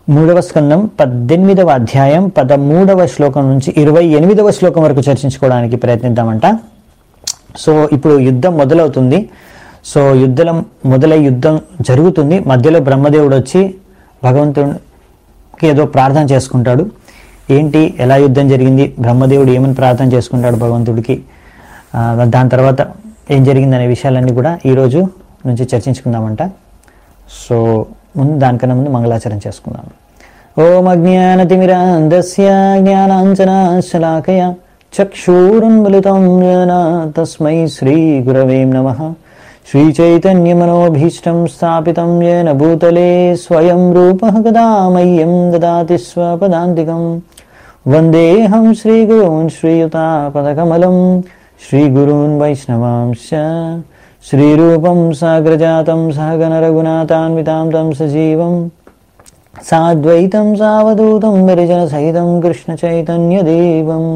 మూడవ స్కందం పద్దెనిమిదవ అధ్యాయం పదమూడవ శ్లోకం నుంచి ఇరవై ఎనిమిదవ శ్లోకం వరకు చర్చించుకోవడానికి ప్రయత్నిద్దామంట సో ఇప్పుడు యుద్ధం మొదలవుతుంది సో యుద్ధం మొదలై యుద్ధం జరుగుతుంది మధ్యలో బ్రహ్మదేవుడు వచ్చి భగవంతుడికి ఏదో ప్రార్థన చేసుకుంటాడు ఏంటి ఎలా యుద్ధం జరిగింది బ్రహ్మదేవుడు ఏమని ప్రార్థన చేసుకుంటాడు భగవంతుడికి ఆ, దాని తర్వాత ఏం జరిగింది అనే విషయాలన్నీ కూడా ఈరోజు నుంచి చర్చించుకుందామంట సో ముందు దానికన్నా ముందు మంగళాచరణ చేసుకుందాం ఓం అజ్ఞానతిమిరాంధస్య జ్ఞానాంజనాశలాకయ చక్షూరున్మిలితం येन తస్మై శ్రీగురవే నమః श्रीचैतन्यमनोभीष्टं स्थापितं येन भूतले स्वयं रूपः कदा मह्यं ददाति स्वपदान्तिकं वन्देऽहं श्रीगुरून् श्रीयुतापदकमलं श्रीगुरून् वैष्णवांश्च श्रीरूपं साग्रजातं सहगणरघुनाथान्वितां तं सजीवम् साद्वैतं सावधूतं विरजनसहितं कृष्णचैतन्यदेवम्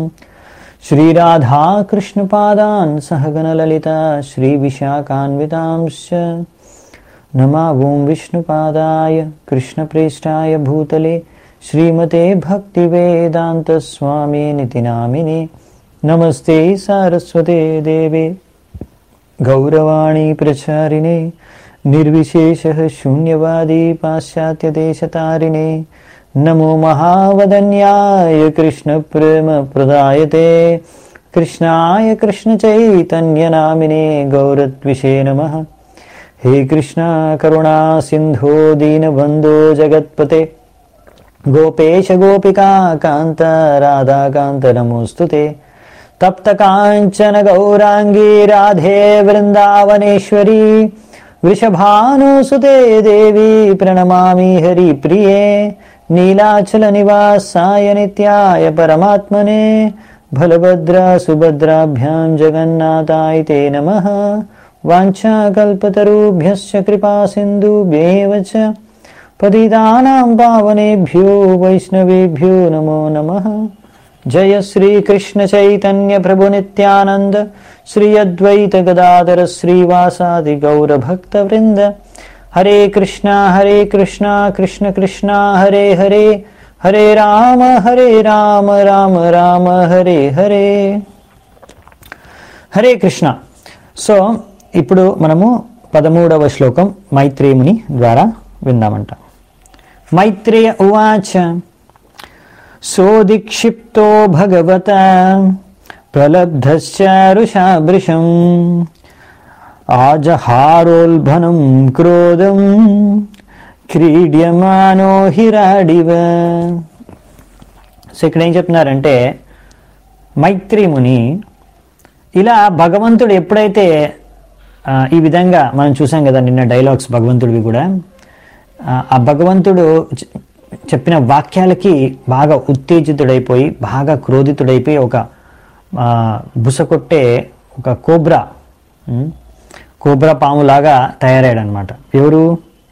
श्रीराधाकृष्णपादान् सहगणललिता श्रीविशाखान्वितांश्च नमावों विष्णुपादाय कृष्णप्रेष्ठाय भूतले श्रीमते भक्तिवेदान्तस्वामिनिति नामिने नमस्ते सारस्वते देवे गौरवाणी प्रचारिणे निर्विशेषः शून्यवादी पाश्चात्यदेशतारिणे नमो महावदन्याय कृष्णप्रेमप्रदायते कृष्णाय कृष्णचैतन्यनामिने गौरद्विषे नमः हे कृष्णा करुणा सिन्धो दीनबन्धो जगत्पते गोपेश गोपिका कान्त राधाकान्त नमोऽस्तु ते तप्तकाञ्चन गौराङ्गी राधे वृन्दावनेश्वरी वृषभानुसुते देवी प्रणमामि हरिप्रिये नीलाचलनिवासाय नित्याय परमात्मने बलभद्र सुभद्राभ्यां जगन्नाथाय ते नमः वाञ्छाकल्पतरुभ्यश्च कृपा सिन्धुभ्येव च पतितानां पावनेभ्यो वैष्णवेभ्यो नमो नमः जय श्रीकृष्ण चैतन्य प्रभु नित्यानन्द श्री अद्वैत गदाधर श्रीवासादि गौरभक्तवृन्द हरे कृष्णा हरे कृष्णा कृष्ण कृष्णा हरे हरे हरे राम हरे राम राम राम हरे హరే హరే కృష్ణ సో ఇప్పుడు మనము పదమూడవ శ్లోకం మైత్రేయుని ద్వారా విందామంట మైత్రేయ ఉవాచ सोदिक्षिप्तो भगवता प्रलब्धश्चारुषाभृशम् आजहारोल्भनं क्रोधं క్రీడ్యమానో హిరాడివ సో ఇక్కడ ఏం చెప్తున్నారంటే మైత్రి ముని ఇలా భగవంతుడు ఎప్పుడైతే ఆ, ఈ విధంగా మనం చూసాం కదా నిన్న డైలాగ్స్ భగవంతుడివి కూడా ఆ, ఆ భగవంతుడు చె- చెప్పిన వాక్యాలకి బాగా ఉత్తేజితుడైపోయి బాగా క్రోధితుడైపోయి ఒక ఆ, బుసకొట్టే ఒక కోబ్రా ఉమ్, కోబ్రా పాములాగా తయారయ్యాడు అనమాట ఎవరు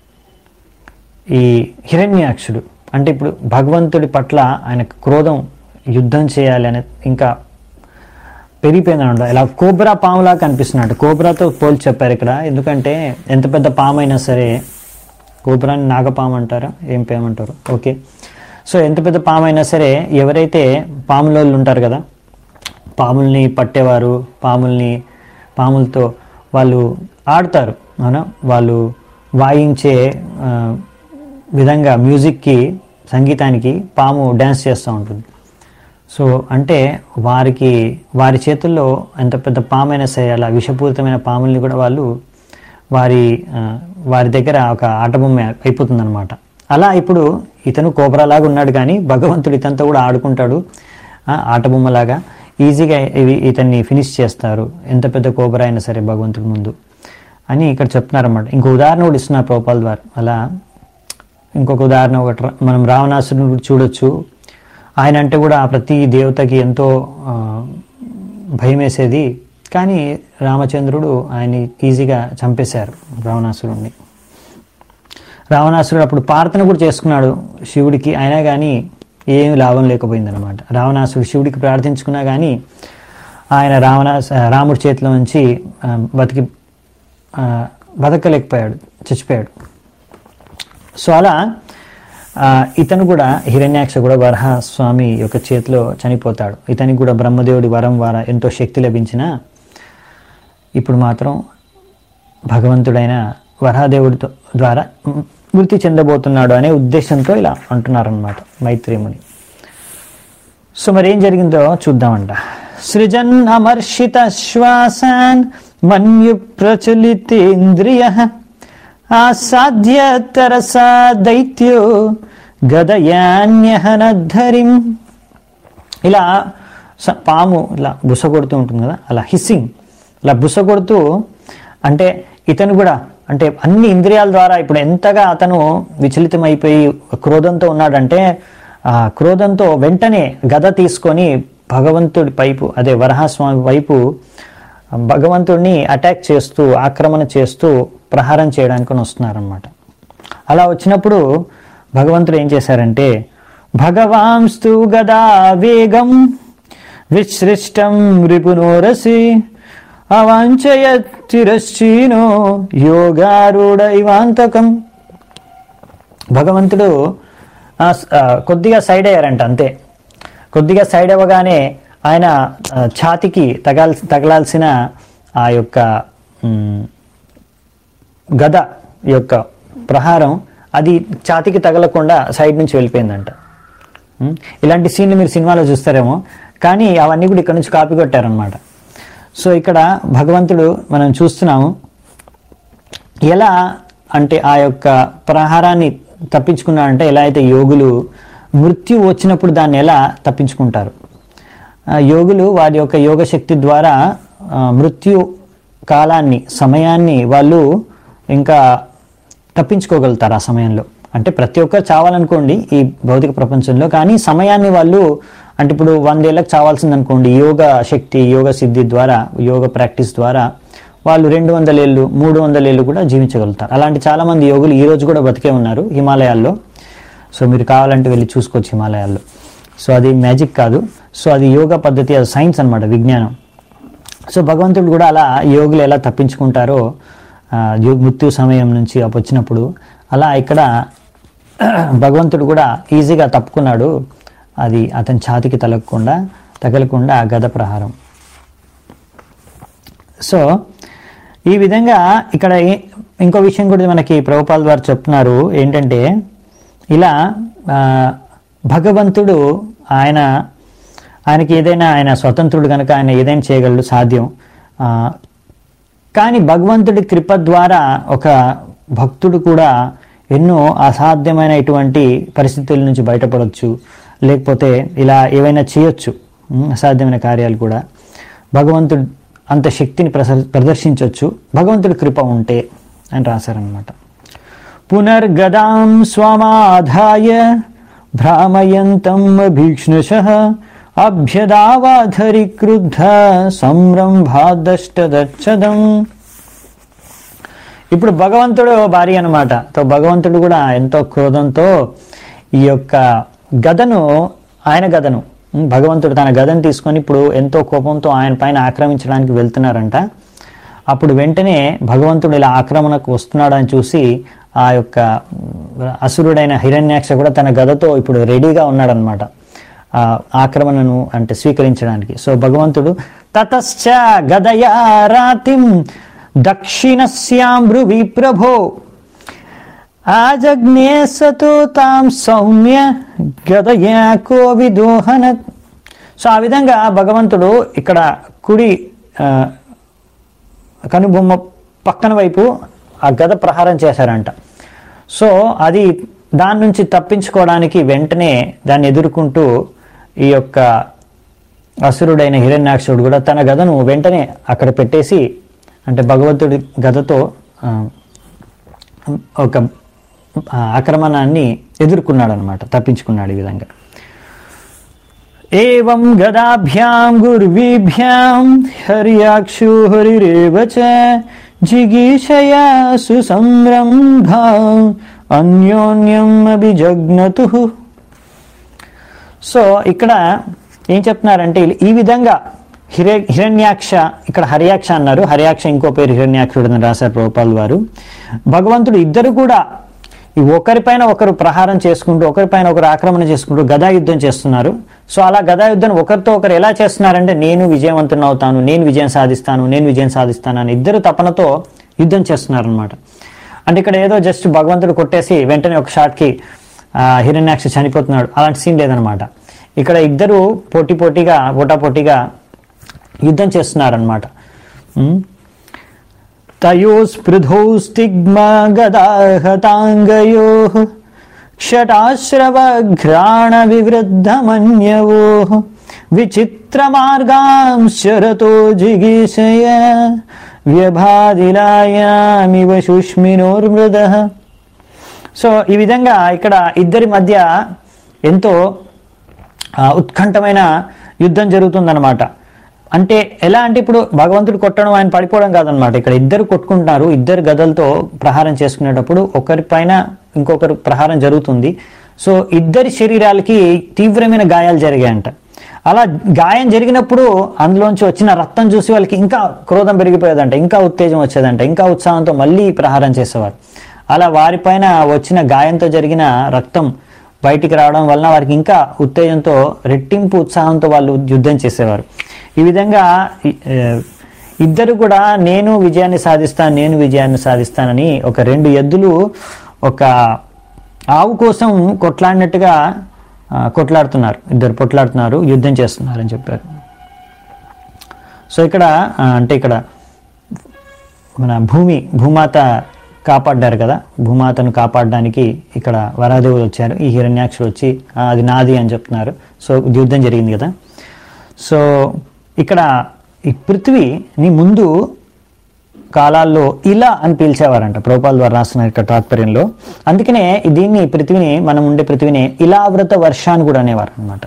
ఈ హిరణ్యాక్షుడు అంటే ఇప్పుడు భగవంతుడి పట్ల ఆయనకు క్రోధం యుద్ధం చేయాలి అనే ఇంకా పెరిగిపోయింది అనమాట ఇలా కోబ్రా పాములా కనిపిస్తున్నాడు కోబ్రాతో పోల్చి చెప్పారు ఇక్కడ ఎందుకంటే ఎంత పెద్ద పాము అయినా సరే కోబ్రాని నాగపాము అంటారా ఏం పేమంటారు ఓకే సో ఎంత పెద్ద పాము అయినా సరే ఎవరైతే పాములోళ్ళు ఉంటారు కదా పాముల్ని పట్టేవారు పాముల్ని పాములతో వాళ్ళు ఆడతారు అవునా వాళ్ళు వాయించే ఆ, విధంగా మ్యూజిక్కి సంగీతానికి పాము డ్యాన్స్ చేస్తూ ఉంటుంది సో అంటే వారికి వారి చేతుల్లో ఎంత పెద్ద పామైనా సరే అలా విషపూరితమైన పాముల్ని కూడా వాళ్ళు వారి ఆ, వారి దగ్గర ఒక ఆటబొమ్మ అయిపోతుందన్నమాట అలా ఇప్పుడు ఇతను కోబ్రాలాగా ఉన్నాడు కానీ భగవంతుడు ఇతనితో కూడా ఆడుకుంటాడు ఆ, ఆటబొమ్మలాగా ఈజీగా ఇవి ఇతన్ని ఫినిష్ చేస్తారు ఎంత పెద్ద కోబ్రా అయినా సరే భగవంతుడి ముందు అని ఇక్కడ చెప్తున్నారన్నమాట ఇంకో ఉదాహరణ కూడా ఇస్తున్నారు ప్రోపాల్ ద్వారా అలా ఇంకొక ఉదాహరణ ఒకటి రా- మనం రావణాసురుని కూడా చూడొచ్చు ఆయన అంటే కూడా ప్రతి దేవతకి ఎంతో ఆ, భయం వేసేది కానీ రామచంద్రుడు ఆయన్ని ఈజీగా చంపేశారు రావణాసురుణ్ణి రావణాసురుడు అప్పుడు ప్రార్థన కూడా చేసుకున్నాడు శివుడికి అయినా కానీ ఏమి లాభం లేకపోయిందనమాట రావణాసురుడు శివుడికి ప్రార్థించుకున్నా కానీ ఆయన రావణ రాముడి చేతిలో నుంచి ఆ, బతికి ఆ, బతకలేకపోయాడు చచ్చిపోయాడు సో అలా ఆ, ఇతను కూడా హిరణ్యాక్ష కూడా వరహ స్వామి యొక్క చేతిలో చనిపోతాడు ఇతనికి కూడా బ్రహ్మదేవుడి వరం వార ఎంతో శక్తి లభించిన ఇప్పుడు మాత్రం భగవంతుడైన వరహదేవుడితో ద్వారా మృతి చెందబోతున్నాడు అనే ఉద్దేశంతో ఇలా అంటున్నారనమాట మైత్రేముని సో మరి ఏం జరిగిందో చూద్దామంట సృజన్ అమర్షిత శ్వాసాన్ మన్యు ప్రచలితేంద్రియ ఆసాధ్య తరసా దైత్యో గదయాన్యహనద్ధరిం ఇలా స- పాము ఇలా బుస కొడుతూ ఉంటుంది కదా అలా హిస్సింగ్ ఇలా బుస కొడుతూ అంటే ఇతను కూడా అంటే అన్ని ఇంద్రియాల ద్వారా ఇప్పుడు ఎంతగా అతను విచలితమైపోయి క్రోధంతో ఉన్నాడంటే ఆ క్రోధంతో వెంటనే గద తీసుకొని భగవంతుడి వైపు అదే వరహస్వామి వైపు భగవంతుడిని అటాక్ చేస్తూ ఆక్రమణ చేస్తూ ప్రహారం చేయడానికి వస్తున్నారనమాట అలా వచ్చినప్పుడు భగవంతుడు ఏం చేశారంటే భగవాంస్తు గదా వేగం విసృష్టం రిపునోరసి అవాంచయతిరశ్చీనో యోగారూఢ ఇవాంతకం భగవంతుడు ఆ, స- ఆ, కొద్దిగా సైడ్ అయ్యారంట అంతే కొద్దిగా సైడ్ అవ్వగానే ఆయన ఆ, ఛాతికి తగాల్ తగలాల్సిన ఆ యొక్క మ్, గద యొక్క ప్రహారం అది ఛాతికి తగలకుండా సైడ్ నుంచి వెళ్ళిపోయిందంట ఉం? ఇలాంటి సీన్లు మీరు సినిమాలో చూస్తారేమో కానీ అవన్నీ కూడా ఇక్కడ నుంచి కాపీ కొట్టారనమాట సో ఇక్కడ భగవంతుడు మనం చూస్తున్నాము ఎలా అంటే ఆ యొక్క ప్రహారాన్ని తప్పించుకున్నాడంటే ఎలా అయితే యోగులు మృత్యు వచ్చినప్పుడు దాన్ని ఎలా తప్పించుకుంటారు ఆ యోగులు వారి యొక్క యోగ శక్తి ద్వారా ఆ, మృత్యు కాలాన్ని సమయాన్ని వాళ్ళు ఇంకా తప్పించుకోగలుగుతారు ఆ సమయంలో అంటే ప్రతి ఒక్కరు చావాలనుకోండి ఈ భౌతిక ప్రపంచంలో కానీ సమయాన్ని వాళ్ళు అంటే ఇప్పుడు వందేళ్ళకి చావాల్సిందనుకోండి యోగ శక్తి యోగ సిద్ధి ద్వారా యోగ ప్రాక్టీస్ ద్వారా వాళ్ళు రెండు వందల ఏళ్ళు మూడు వందల ఏళ్ళు కూడా జీవించగలుగుతారు అలాంటి చాలా మంది యోగులు ఈ రోజు కూడా బతికే ఉన్నారు హిమాలయాల్లో సో మీరు కావాలంటే వెళ్ళి చూసుకోవచ్చు హిమాలయాల్లో సో అది మ్యాజిక్ కాదు సో అది యోగ పద్ధతి అది సైన్స్ అన్నమాట విజ్ఞానం సో భగవంతుడు కూడా అలా యోగులు ఎలా తప్పించుకుంటారో ఆ, యో- మృత్యు సమయం నుంచి అప్పు వచ్చినప్పుడు అలా ఇక్కడ భగవంతుడు కూడా ఈజీగా తప్పుకున్నాడు అది అతని ఛాతికి తలగకుండా తగలకుండా ఆ గద ప్రహారం సో ఈ విధంగా ఇక్కడ ఏ- ఇంకో విషయం కూడా మనకి ప్రభుపాల్ వారు చెప్తున్నారు ఏంటంటే ఇలా ఆ, భగవంతుడు ఆయన ఆయనకి ఏదైనా ఆయన స్వతంత్రుడు కనుక ఆయన ఏదైనా చేయగలడు సాధ్యం ఆ, కానీ భగవంతుడి కృప ద్వారా ఒక భక్తుడు కూడా ఎన్నో అసాధ్యమైన ఇటువంటి పరిస్థితుల నుంచి బయటపడవచ్చు లేకపోతే ఇలా ఏవైనా చేయొచ్చు ఉమ్, అసాధ్యమైన కార్యాలు కూడా భగవంతుడు అంత శక్తిని ప్రస ప్రదర్శించవచ్చు భగవంతుడి కృప ఉంటే అని రాశారనమాట పునర్గదాం స్వమాధాయ భ్రామయంతం భీక్ష్ణశ అభ్యదావాధరి క్రుద్ధ సంరంభాదష్టదచ్చదం ఇప్పుడు భగవంతుడు భార్య అనమాట తో భగవంతుడు కూడా ఎంతో క్రోధంతో ఈ యొక్క గదను ఆయన గదను ఉమ్, భగవంతుడు తన గదను తీసుకొని ఇప్పుడు ఎంతో కోపంతో ఆయన పైన ఆక్రమించడానికి వెళ్తున్నారంట అప్పుడు వెంటనే భగవంతుడు ఇలా ఆక్రమణకు వస్తున్నాడని చూసి ఆ యొక్క ఉమ్, అసురుడైన హిరణ్యాక్ష కూడా తన గదతో ఇప్పుడు రెడీగా ఉన్నాడనమాట ఆ ఆక్రమణను అంటే స్వీకరించడానికి సో భగవంతుడు తతశ్చ గదయా రాతిం దక్షిణస్యామృవి ప్రభో ఆజగ్నే సతు తాం సౌమ్య గదయా కోవిదోహన సో ఆ విధంగా భగవంతుడు ఇక్కడ కుడి ఆ, కనుబొమ్మ పక్కన వైపు ఆ గద ప్రహారం చేశారంట సో అది దాని నుంచి తప్పించుకోవడానికి వెంటనే దాన్ని ఎదుర్కొంటూ ఈ యొక్క అసురుడైన హిరణ్యాక్షుడు కూడా తన గదను వెంటనే అక్కడ పెట్టేసి అంటే భగవంతుడి గదతో ఆ, ఒక ఆ, ఆక్రమణాన్ని ఎదుర్కొన్నాడు అనమాట తప్పించుకున్నాడు ఈ విధంగా ఏం గదాభ్యాం గుర్వీభ్యాం హర్యాక్షు హరిరేవ చ జిగీషయా సుసంరంభ అన్యోన్యం అభిజగ్నతు సో ఇక్కడ ఏం చెప్తున్నారంటే ఈ విధంగా హిరే హిరణ్యాక్ష ఇక్కడ హర్యాక్ష అన్నారు హర్యాక్ష ఇంకో పేరు హిరణ్యాక్షుడు అని రాశారు ప్రభుపాల్ వారు భగవంతుడు ఇద్దరు కూడా ఈ ఒకరిపైన ఒకరు ప్రహారం చేసుకుంటూ ఒకరిపైన ఒకరు ఆక్రమణ చేసుకుంటూ గదా యుద్ధం చేస్తున్నారు సో అలా గదా యుద్ధం ఒకరితో ఒకరు ఎలా చేస్తున్నారంటే నేను విజయవంతుని అవుతాను నేను విజయం సాధిస్తాను నేను విజయం సాధిస్తాను అని ఇద్దరు తపనతో యుద్ధం చేస్తున్నారనమాట అంటే ఇక్కడ ఏదో జస్ట్ భగవంతుడు కొట్టేసి వెంటనే ఒక షాట్కి హిరణ్యాక్ష చనిపోతున్నాడు అలాంటి సీన్ లేదనమాట ఇక్కడ ఇద్దరు పోటీ పోటీగా పోటాపోటీగా యుద్ధం చేస్తున్నారనమాట ఉమ్. తయో స్పృధౌ స్తిగ్మా గదాహతాంగయో క్షటాశ్రవఘ్రాణ వివృద్ధమన్యవో విచిత్ర మార్గాం శరతో జిగీషయ వ్యభాదిలాయామివ సుష్మినోర్మృద సో ఈ విధంగా ఇక్కడ ఇద్దరి మధ్య ఎంతో ఆ, ఉత్కంఠమైన యుద్ధం జరుగుతుందన్నమాట అంటే ఎలా అంటే ఇప్పుడు భగవంతుడు కొట్టడం ఆయన పడిపోవడం కాదనమాట ఇక్కడ ఇద్దరు కొట్టుకుంటున్నారు ఇద్దరు గదలతో ప్రహారం చేసుకునేటప్పుడు ఒకరిపైన ఇంకొకరు ప్రహారం జరుగుతుంది సో ఇద్దరి శరీరాలకి తీవ్రమైన గాయాలు జరిగాయంట అలా గాయం జరిగినప్పుడు అందులోంచి వచ్చిన రక్తం చూసి వాళ్ళకి ఇంకా క్రోధం పెరిగిపోయేదంట ఇంకా ఉత్తేజం వచ్చేదంట ఇంకా ఉత్సాహంతో మళ్ళీ ప్రహారం చేసేవారు అలా వారిపైన వచ్చిన గాయంతో జరిగిన రక్తం బయటికి రావడం వలన వారికి ఇంకా ఉత్తేజంతో రెట్టింపు ఉత్సాహంతో వాళ్ళు యుద్ధం చేసేవారు ఈ విధంగా ఇ- ఏ, ఇద్దరు కూడా నేను విజయాన్ని సాధిస్తాను నేను విజయాన్ని సాధిస్తానని ఒక రెండు ఎద్దులు ఒక ఆవు కోసం కొట్లాడినట్టుగా ఆ, కొట్లాడుతున్నారు ఇద్దరు కొట్లాడుతున్నారు యుద్ధం చేస్తున్నారు అని చెప్పారు సో ఇక్కడ ఆ, అంటే ఇక్కడ మన భూమి భూమాత కాపాడ్డారు కదా భూమాతను కాపాడడానికి ఇక్కడ వరాదేవులు వచ్చారు ఈ హిరణ్యాక్షుడు వచ్చి "ఆ, అది నాది అని చెప్తున్నారు సో యుద్ధం జరిగింది కదా సో ఇక్కడ ఈ పృథ్వీని ముందు కాలాల్లో ఇలా అని పిలిచేవారంట ప్రభుపాల ద్వారా రాసిన యొక్క తాత్పర్యంలో అందుకనే దీన్ని పృథ్వీని మనం ఉండే పృథ్వీని ఇలావృత వర్ష అని కూడా అనేవారు అనమాట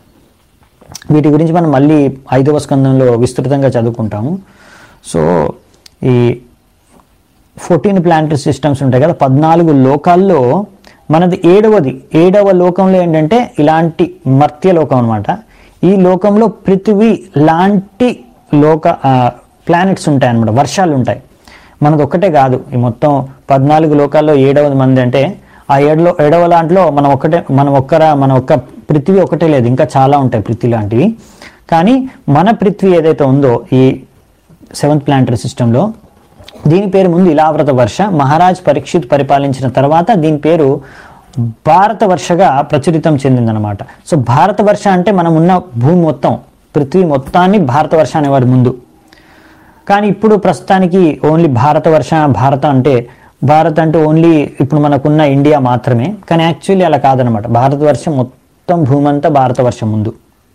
వీటి గురించి మనం మళ్ళీ ఐదవ స్కందంలో విస్తృతంగా చదువుకుంటాము సో ఈ ఫోర్టీన్ ప్లానటరీ సిస్టమ్స్ ఉంటాయి కదా పద్నాలుగు లోకాల్లో మనది ఏడవది ఏడవ లోకంలో ఏంటంటే ఇలాంటి మర్త్య లోకం అనమాట ఈ లోకంలో పృథివీ లాంటి లోక ప్లానెట్స్ ఉంటాయి అనమాట వర్షాలు ఉంటాయి మనది ఒక్కటే కాదు ఈ మొత్తం పద్నాలుగు లోకాల్లో ఏడవది మంది అంటే ఆ ఏడులో ఏడవ లాంటిలో మనం ఒక్కటే మనం ఒక్కర మన ఒక్క పృథ్వీ ఒకటే లేదు ఇంకా చాలా ఉంటాయి పృథ్వీ లాంటివి కానీ మన పృథ్వీ ఏదైతే ఉందో ఈ సెవెంత్ ప్లానటరీ సిస్టంలో దీని పేరు ముందు ఇలావ్రత వర్ష మహారాజ్ పరీక్షిత్ పరిపాలించిన తర్వాత దీని పేరు భారత వర్షగా ప్రచురితం చెందిందనమాట సో భారత వర్ష అంటే మనం ఉన్న భూమి మొత్తం పృథ్వీ మొత్తాన్ని భారత వర్ష అనేవారు ముందు కానీ ఇప్పుడు ప్రస్తుతానికి ఓన్లీ భారత వర్ష భారత అంటే భారత్ అంటే ఓన్లీ ఇప్పుడు మనకున్న ఇండియా మాత్రమే కానీ యాక్చువల్లీ అలా కాదనమాట భారతవర్షం మొత్తం భూమి అంతా భారతవర్షం ముందు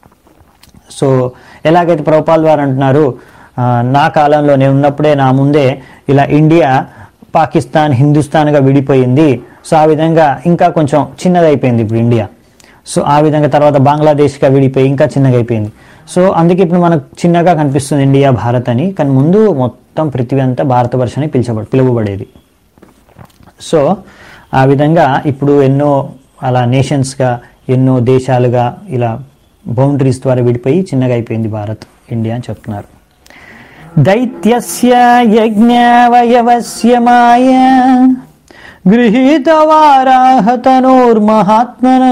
సో ఎలాగైతే ప్రభుపాల్ వారు అంటున్నారు ఆ, నా కాలంలో నేను ఉన్నప్పుడే నా ముందే ఇలా ఇండియా పాకిస్తాన్ హిందుస్థాన్గా విడిపోయింది సో ఆ విధంగా ఇంకా కొంచెం చిన్నదైపోయింది ఇప్పుడు ఇండియా సో ఆ విధంగా తర్వాత బంగ్లాదేశ్గా విడిపోయి ఇంకా చిన్నగా అయిపోయింది సో అందుకే ఇప్పుడు మనకు చిన్నగా కనిపిస్తుంది ఇండియా భారత్ అని కానీ ముందు మొత్తం పృథ్వీ అంతా భారతవర్షం అని పిలిచబడి పిలువబడేది సో ఆ విధంగా ఇప్పుడు ఎన్నో అలా నేషన్స్గా ఎన్నో దేశాలుగా ఇలా బౌండరీస్ ద్వారా విడిపోయి చిన్నగా అయిపోయింది భారత్ ఇండియా అని చెప్తున్నారు దైత్యస్య యజ్ఞావయవస్య మాయ గృహీతవారాహతనోర్మహాత్మన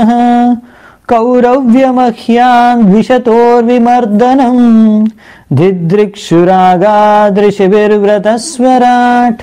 కౌరవ్యమహ్యాన్ ద్విషతోర్విమర్దనం దిదృక్షురాగాదృశిభిర్వ్రతస్వరాట్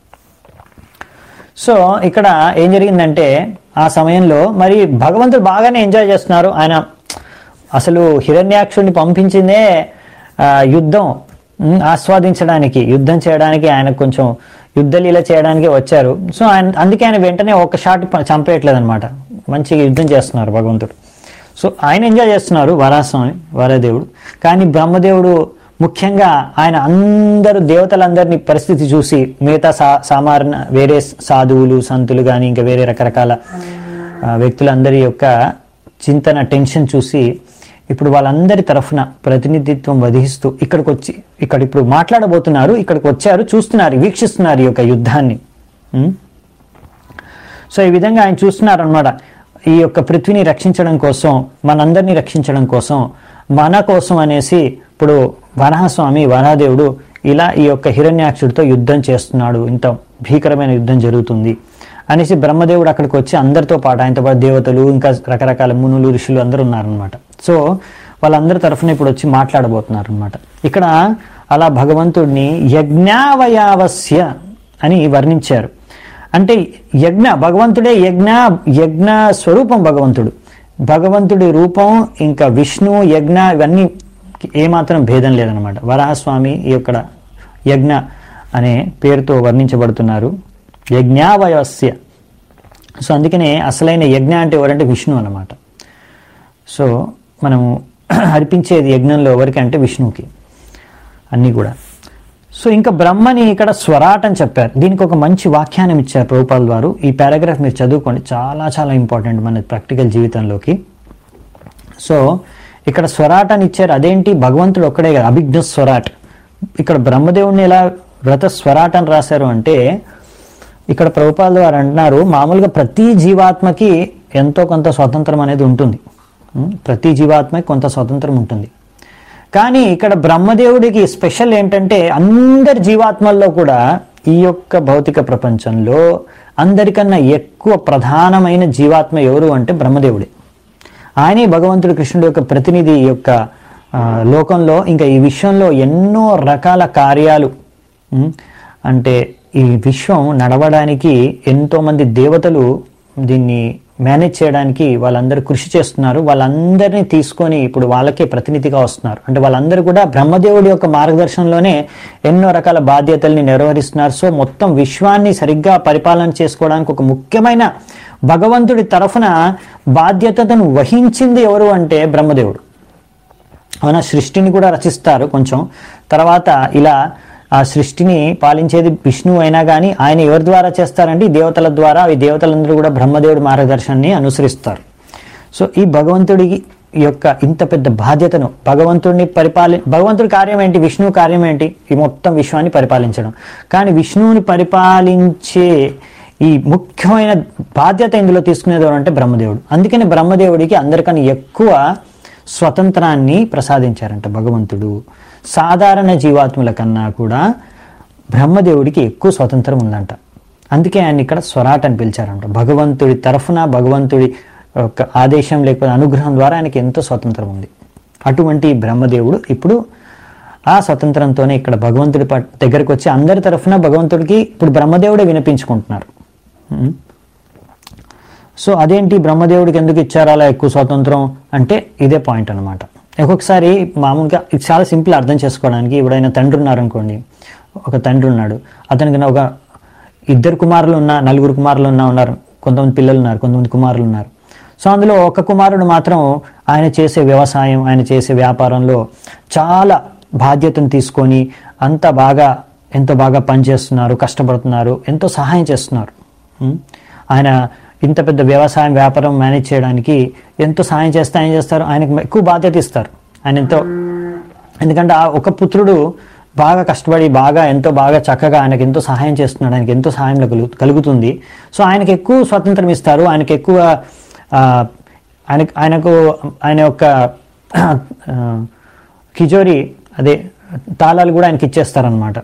సో ఇక్కడ ఏం జరిగిందంటే ఆ సమయంలో మరి భగవంతుడు బాగానే ఎంజాయ్ చేస్తున్నారు ఆయన అసలు హిరణ్యాక్షుడిని పంపించిందే ఆ, యుద్ధం ఉమ్, ఆస్వాదించడానికి యుద్ధం చేయడానికి ఆయన కొంచెం యుద్ధలీల చేయడానికి వచ్చారు సో ఆయన అందుకే ఆయన వెంటనే ఒక షాట్ ప- చంపేయట్లేదు అనమాట మంచిగా యుద్ధం చేస్తున్నారు భగవంతుడు సో ఆయన ఎంజాయ్ చేస్తున్నారు వరాస్వామి వరదేవుడు కానీ బ్రహ్మదేవుడు ముఖ్యంగా ఆయన అందరూ దేవతలందరినీ పరిస్థితి చూసి మిగతా సా సామాన్య వేరే సాధువులు సంతులు కానీ ఇంకా వేరే రకరకాల ఆ, వ్యక్తులందరి యొక్క చింతన టెన్షన్ చూసి ఇప్పుడు వాళ్ళందరి తరఫున ప్రతినిధిత్వం వహిస్తూ ఇక్కడికి వచ్చి ఇక్కడ ఇప్పుడు మాట్లాడబోతున్నారు ఇక్కడికి వచ్చారు చూస్తున్నారు వీక్షిస్తున్నారు ఈ యొక్క యుద్ధాన్ని ఉం? సో ఈ విధంగా ఆయన చూస్తున్నారు అనమాట ఈ యొక్క పృథ్వీని రక్షించడం కోసం మనందరినీ రక్షించడం కోసం మన కోసం అనేసి ఇప్పుడు వరాహస్వామి వరాదేవుడు ఇలా ఈ యొక్క హిరణ్యాక్షుడితో యుద్ధం చేస్తున్నాడు ఇంత భీకరమైన యుద్ధం జరుగుతుంది అనేసి బ్రహ్మదేవుడు అక్కడికి వచ్చి అందరితో పాటు ఆయనతో పాటు దేవతలు ఇంకా రకరకాల మునులు ఋషులు అందరూ ఉన్నారనమాట సో వాళ్ళందరి తరఫున ఇప్పుడు వచ్చి మాట్లాడబోతున్నారు అనమాట ఇక్కడ అలా భగవంతుడిని యజ్ఞావయావస్య అని వర్ణించారు అంటే యజ్ఞ భగవంతుడే యజ్ఞ యజ్ఞ స్వరూపం భగవంతుడు భగవంతుడి రూపం ఇంకా విష్ణు యజ్ఞ ఇవన్నీ ఏమాత్రం భేదం లేదనమాట వరాహస్వామి ఈ యొక్క యజ్ఞ అనే పేరుతో వర్ణించబడుతున్నారు యజ్ఞావయస్య సో అందుకనే అసలైన యజ్ఞ అంటే ఎవరంటే విష్ణు అన్నమాట సో మనము అర్పించేది యజ్ఞంలో ఎవరికి అంటే విష్ణువుకి అన్నీ కూడా సో ఇంకా బ్రహ్మని ఇక్కడ స్వరాట్ అని చెప్పారు దీనికి ఒక మంచి వ్యాఖ్యానం ఇచ్చారు ప్రభుపాల్ వారు ఈ పారాగ్రాఫ్ మీరు చదువుకోండి చాలా చాలా ఇంపార్టెంట్ మన ప్రాక్టికల్ జీవితంలోకి సో ఇక్కడ స్వరాట్ అని ఇచ్చారు అదేంటి భగవంతుడు ఒక్కడే కదా అభిజ్ఞ స్వరాట్ ఇక్కడ బ్రహ్మదేవుడిని ఎలా వ్రత స్వరాట్ అని రాశారు అంటే ఇక్కడ ప్రభుపాల్ వారు అంటున్నారు మామూలుగా ప్రతి జీవాత్మకి ఎంతో కొంత స్వతంత్రం అనేది ఉంటుంది ఉం? ప్రతి జీవాత్మకి కొంత స్వతంత్రం ఉంటుంది కానీ ఇక్కడ బ్రహ్మదేవుడికి స్పెషల్ ఏంటంటే అందరి జీవాత్మల్లో కూడా ఈ యొక్క భౌతిక ప్రపంచంలో అందరికన్నా ఎక్కువ ప్రధానమైన జీవాత్మ ఎవరు అంటే బ్రహ్మదేవుడే ఆయనే భగవంతుడు కృష్ణుడి యొక్క ప్రతినిధి ఈ యొక్క ఆ, లోకంలో ఇంకా ఈ విశ్వంలో ఎన్నో రకాల కార్యాలు ఉం, అంటే ఈ విశ్వం నడవడానికి ఎంతో మంది దేవతలు దీన్ని మేనేజ్ చేయడానికి వాళ్ళందరూ కృషి చేస్తున్నారు వాళ్ళందరినీ తీసుకొని ఇప్పుడు వాళ్ళకే ప్రతినిధిగా వస్తున్నారు అంటే వాళ్ళందరూ కూడా బ్రహ్మదేవుడి యొక్క మార్గదర్శనంలోనే ఎన్నో రకాల బాధ్యతల్ని నిర్వహిస్తున్నారు సో మొత్తం విశ్వాన్ని సరిగ్గా పరిపాలన చేసుకోవడానికి ఒక ముఖ్యమైన భగవంతుడి తరఫున బాధ్యతను వహించింది ఎవరు అంటే బ్రహ్మదేవుడు అవునా సృష్టిని కూడా రచిస్తారు కొంచెం తర్వాత ఇలా ఆ సృష్టిని పాలించేది విష్ణువు అయినా కానీ ఆయన ఎవరి ద్వారా చేస్తారంటే ఈ దేవతల ద్వారా ఈ దేవతలందరూ కూడా బ్రహ్మదేవుడి మార్గదర్శనాన్ని అనుసరిస్తారు సో ఈ భగవంతుడికి యొక్క ఇంత పెద్ద బాధ్యతను భగవంతుడిని పరిపాలి భగవంతుడి కార్యం ఏంటి విష్ణువు కార్యం ఏంటి ఈ మొత్తం విశ్వాన్ని పరిపాలించడం కానీ విష్ణువుని పరిపాలించే ఈ ముఖ్యమైన బాధ్యత ఇందులో తీసుకునేది ఎవరు అంటే బ్రహ్మదేవుడు అందుకని బ్రహ్మదేవుడికి అందరికన్నా ఎక్కువ స్వతంత్రాన్ని ప్రసాదించారంట భగవంతుడు సాధారణ జీవాత్ముల కన్నా కూడా బ్రహ్మదేవుడికి ఎక్కువ స్వతంత్రం ఉందంట అందుకే ఆయన ఇక్కడ స్వరాట్ అని పిలిచారంట భగవంతుడి తరఫున భగవంతుడి యొక్క ఆదేశం లేకపోతే అనుగ్రహం ద్వారా ఆయనకి ఎంతో స్వతంత్రం ఉంది అటువంటి బ్రహ్మదేవుడు ఇప్పుడు ఆ స్వతంత్రంతోనే ఇక్కడ భగవంతుడి పట్- దగ్గరకు వచ్చి అందరి తరఫున భగవంతుడికి ఇప్పుడు బ్రహ్మదేవుడే వినిపించుకుంటున్నారు ఉం? సో అదేంటి బ్రహ్మదేవుడికి ఎందుకు ఇచ్చారు అలా ఎక్కువ స్వాతంత్రం అంటే ఇదే పాయింట్ అనమాట ఒక్కొక్కసారి మామూలుగా ఇది చాలా సింపుల్ అర్థం చేసుకోవడానికి ఎవడైనా తండ్రి ఉన్నారనుకోండి ఒక తండ్రి ఉన్నాడు అతనికి ఒక ఇద్దరు కుమారులు ఉన్నా నలుగురు కుమారులు ఉన్నా ఉన్నారు కొంతమంది పిల్లలు ఉన్నారు కొంతమంది కుమారులు ఉన్నారు సో అందులో ఒక కుమారుడు మాత్రం ఆయన చేసే వ్యవసాయం ఆయన చేసే వ్యాపారంలో చాలా బాధ్యతను తీసుకొని అంత బాగా ఎంతో బాగా పనిచేస్తున్నారు కష్టపడుతున్నారు ఎంతో సహాయం చేస్తున్నారు ఉం? ఆయన ఇంత పెద్ద వ్యవసాయం వ్యాపారం మేనేజ్ చేయడానికి ఎంతో సహాయం చేస్తే ఆయన చేస్తారు ఆయనకు ఎక్కువ బాధ్యత ఇస్తారు ఆయన ఎంతో ఎందుకంటే ఆ ఒక పుత్రుడు బాగా కష్టపడి బాగా ఎంతో బాగా చక్కగా ఆయనకు ఎంతో సహాయం చేస్తున్నాడు ఆయనకి ఎంతో సహాయం కలుగు కలుగుతుంది సో ఆయనకి ఎక్కువ స్వాతంత్రం ఇస్తారు ఆయనకి ఎక్కువ ఆ, ఆయన ఆయనకు ఆయన యొక్క ఆ, కిజోరి అదే తాళాలు కూడా ఆయనకి ఇచ్చేస్తారనమాట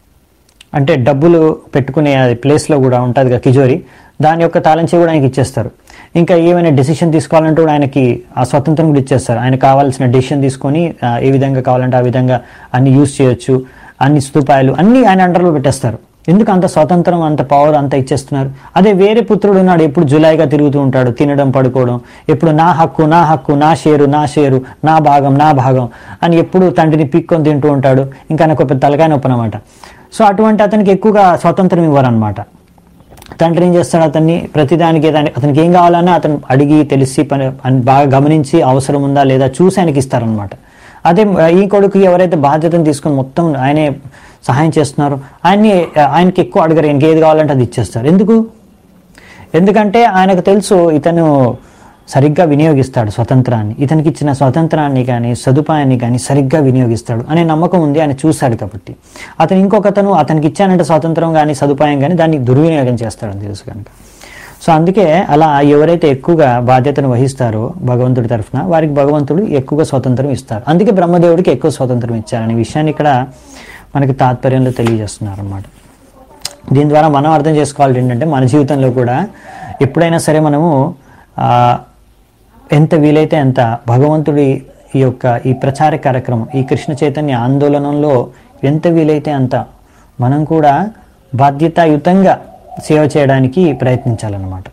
అంటే డబ్బులు పెట్టుకునే అది ప్లేస్లో కూడా ఉంటుంది కదా కిజోరి దాని యొక్క తాళం చెవి కూడా ఆయనకి ఇచ్చేస్తారు ఇంకా ఏమైనా డెసిషన్ తీసుకోవాలంటే కూడా ఆయనకి ఆ స్వతంత్రం కూడా ఇచ్చేస్తారు ఆయన కావాల్సిన డెసిషన్ తీసుకొని ఆ, ఏ విధంగా కావాలంటే ఆ విధంగా అన్ని యూజ్ చేయొచ్చు అన్ని స్తూపాయాలు అన్ని ఆయన అండర్లో పెట్టేస్తారు ఎందుకు అంత స్వతంత్రం అంత పవర్ అంత ఇచ్చేస్తున్నారు అదే వేరే పుత్రుడు ఉన్నాడు ఎప్పుడు జులాయిగా తిరుగుతూ ఉంటాడు తినడం పడుకోవడం ఎప్పుడు నా హక్కు నా హక్కు నా షేరు నా షేరు నా భాగం నా భాగం అని ఎప్పుడు తండ్రిని పిక్కొని తింటూ ఉంటాడు ఇంకా నాకు ఒక తలకాయ నొప్పి అనమాట సో అటువంటి అతనికి ఎక్కువగా స్వతంత్రం ఇవ్వరనమాట తండ్రి ఏం చేస్తాడు అతన్ని ప్రతిదానికి ఏదైనా అతనికి ఏం కావాలన్నా అతను అడిగి తెలిసి పని అని బాగా గమనించి అవసరం ఉందా లేదా చూసి ఆయనకి ఇస్తారనమాట అదే ఈ కొడుకు ఎవరైతే బాధ్యతను తీసుకొని మొత్తం ఆయనే సహాయం చేస్తున్నారో ఆయన్ని ఆయనకి ఎక్కువ అడగరు ఆయనకి ఏది కావాలంటే అది ఇచ్చేస్తారు ఎందుకు ఎందుకంటే ఆయనకు తెలుసు ఇతను సరిగ్గా వినియోగిస్తాడు స్వతంత్రాన్ని ఇతనికి ఇచ్చిన స్వతంత్రాన్ని కానీ సదుపాయాన్ని కానీ సరిగ్గా వినియోగిస్తాడు అనే నమ్మకం ఉంది ఆయన చూశాడు కాబట్టి అతను ఇంకొకతను అతనికి ఇచ్చానంటే స్వతంత్రం కానీ సదుపాయం కానీ దాన్ని దుర్వినియోగం చేస్తాడని తెలుసు కనుక సో అందుకే అలా ఎవరైతే ఎక్కువగా బాధ్యతను వహిస్తారో భగవంతుడి తరఫున వారికి భగవంతుడు ఎక్కువగా స్వతంత్రం ఇస్తారు అందుకే బ్రహ్మదేవుడికి ఎక్కువ స్వతంత్రం ఇచ్చారనే విషయాన్ని ఇక్కడ మనకి తాత్పర్యంలో తెలియజేస్తున్నారు అన్నమాట దీని ద్వారా మనం అర్థం చేసుకోవాలి ఏంటంటే మన జీవితంలో కూడా ఎప్పుడైనా సరే మనము ఆ, ఎంత వీలైతే అంత భగవంతుడి ఈ యొక్క ఈ ప్రచార కార్యక్రమం ఈ కృష్ణ చైతన్య ఆందోళనలో ఎంత వీలైతే అంత మనం కూడా బాధ్యతాయుతంగా సేవ చేయడానికి ప్రయత్నించాలన్నమాట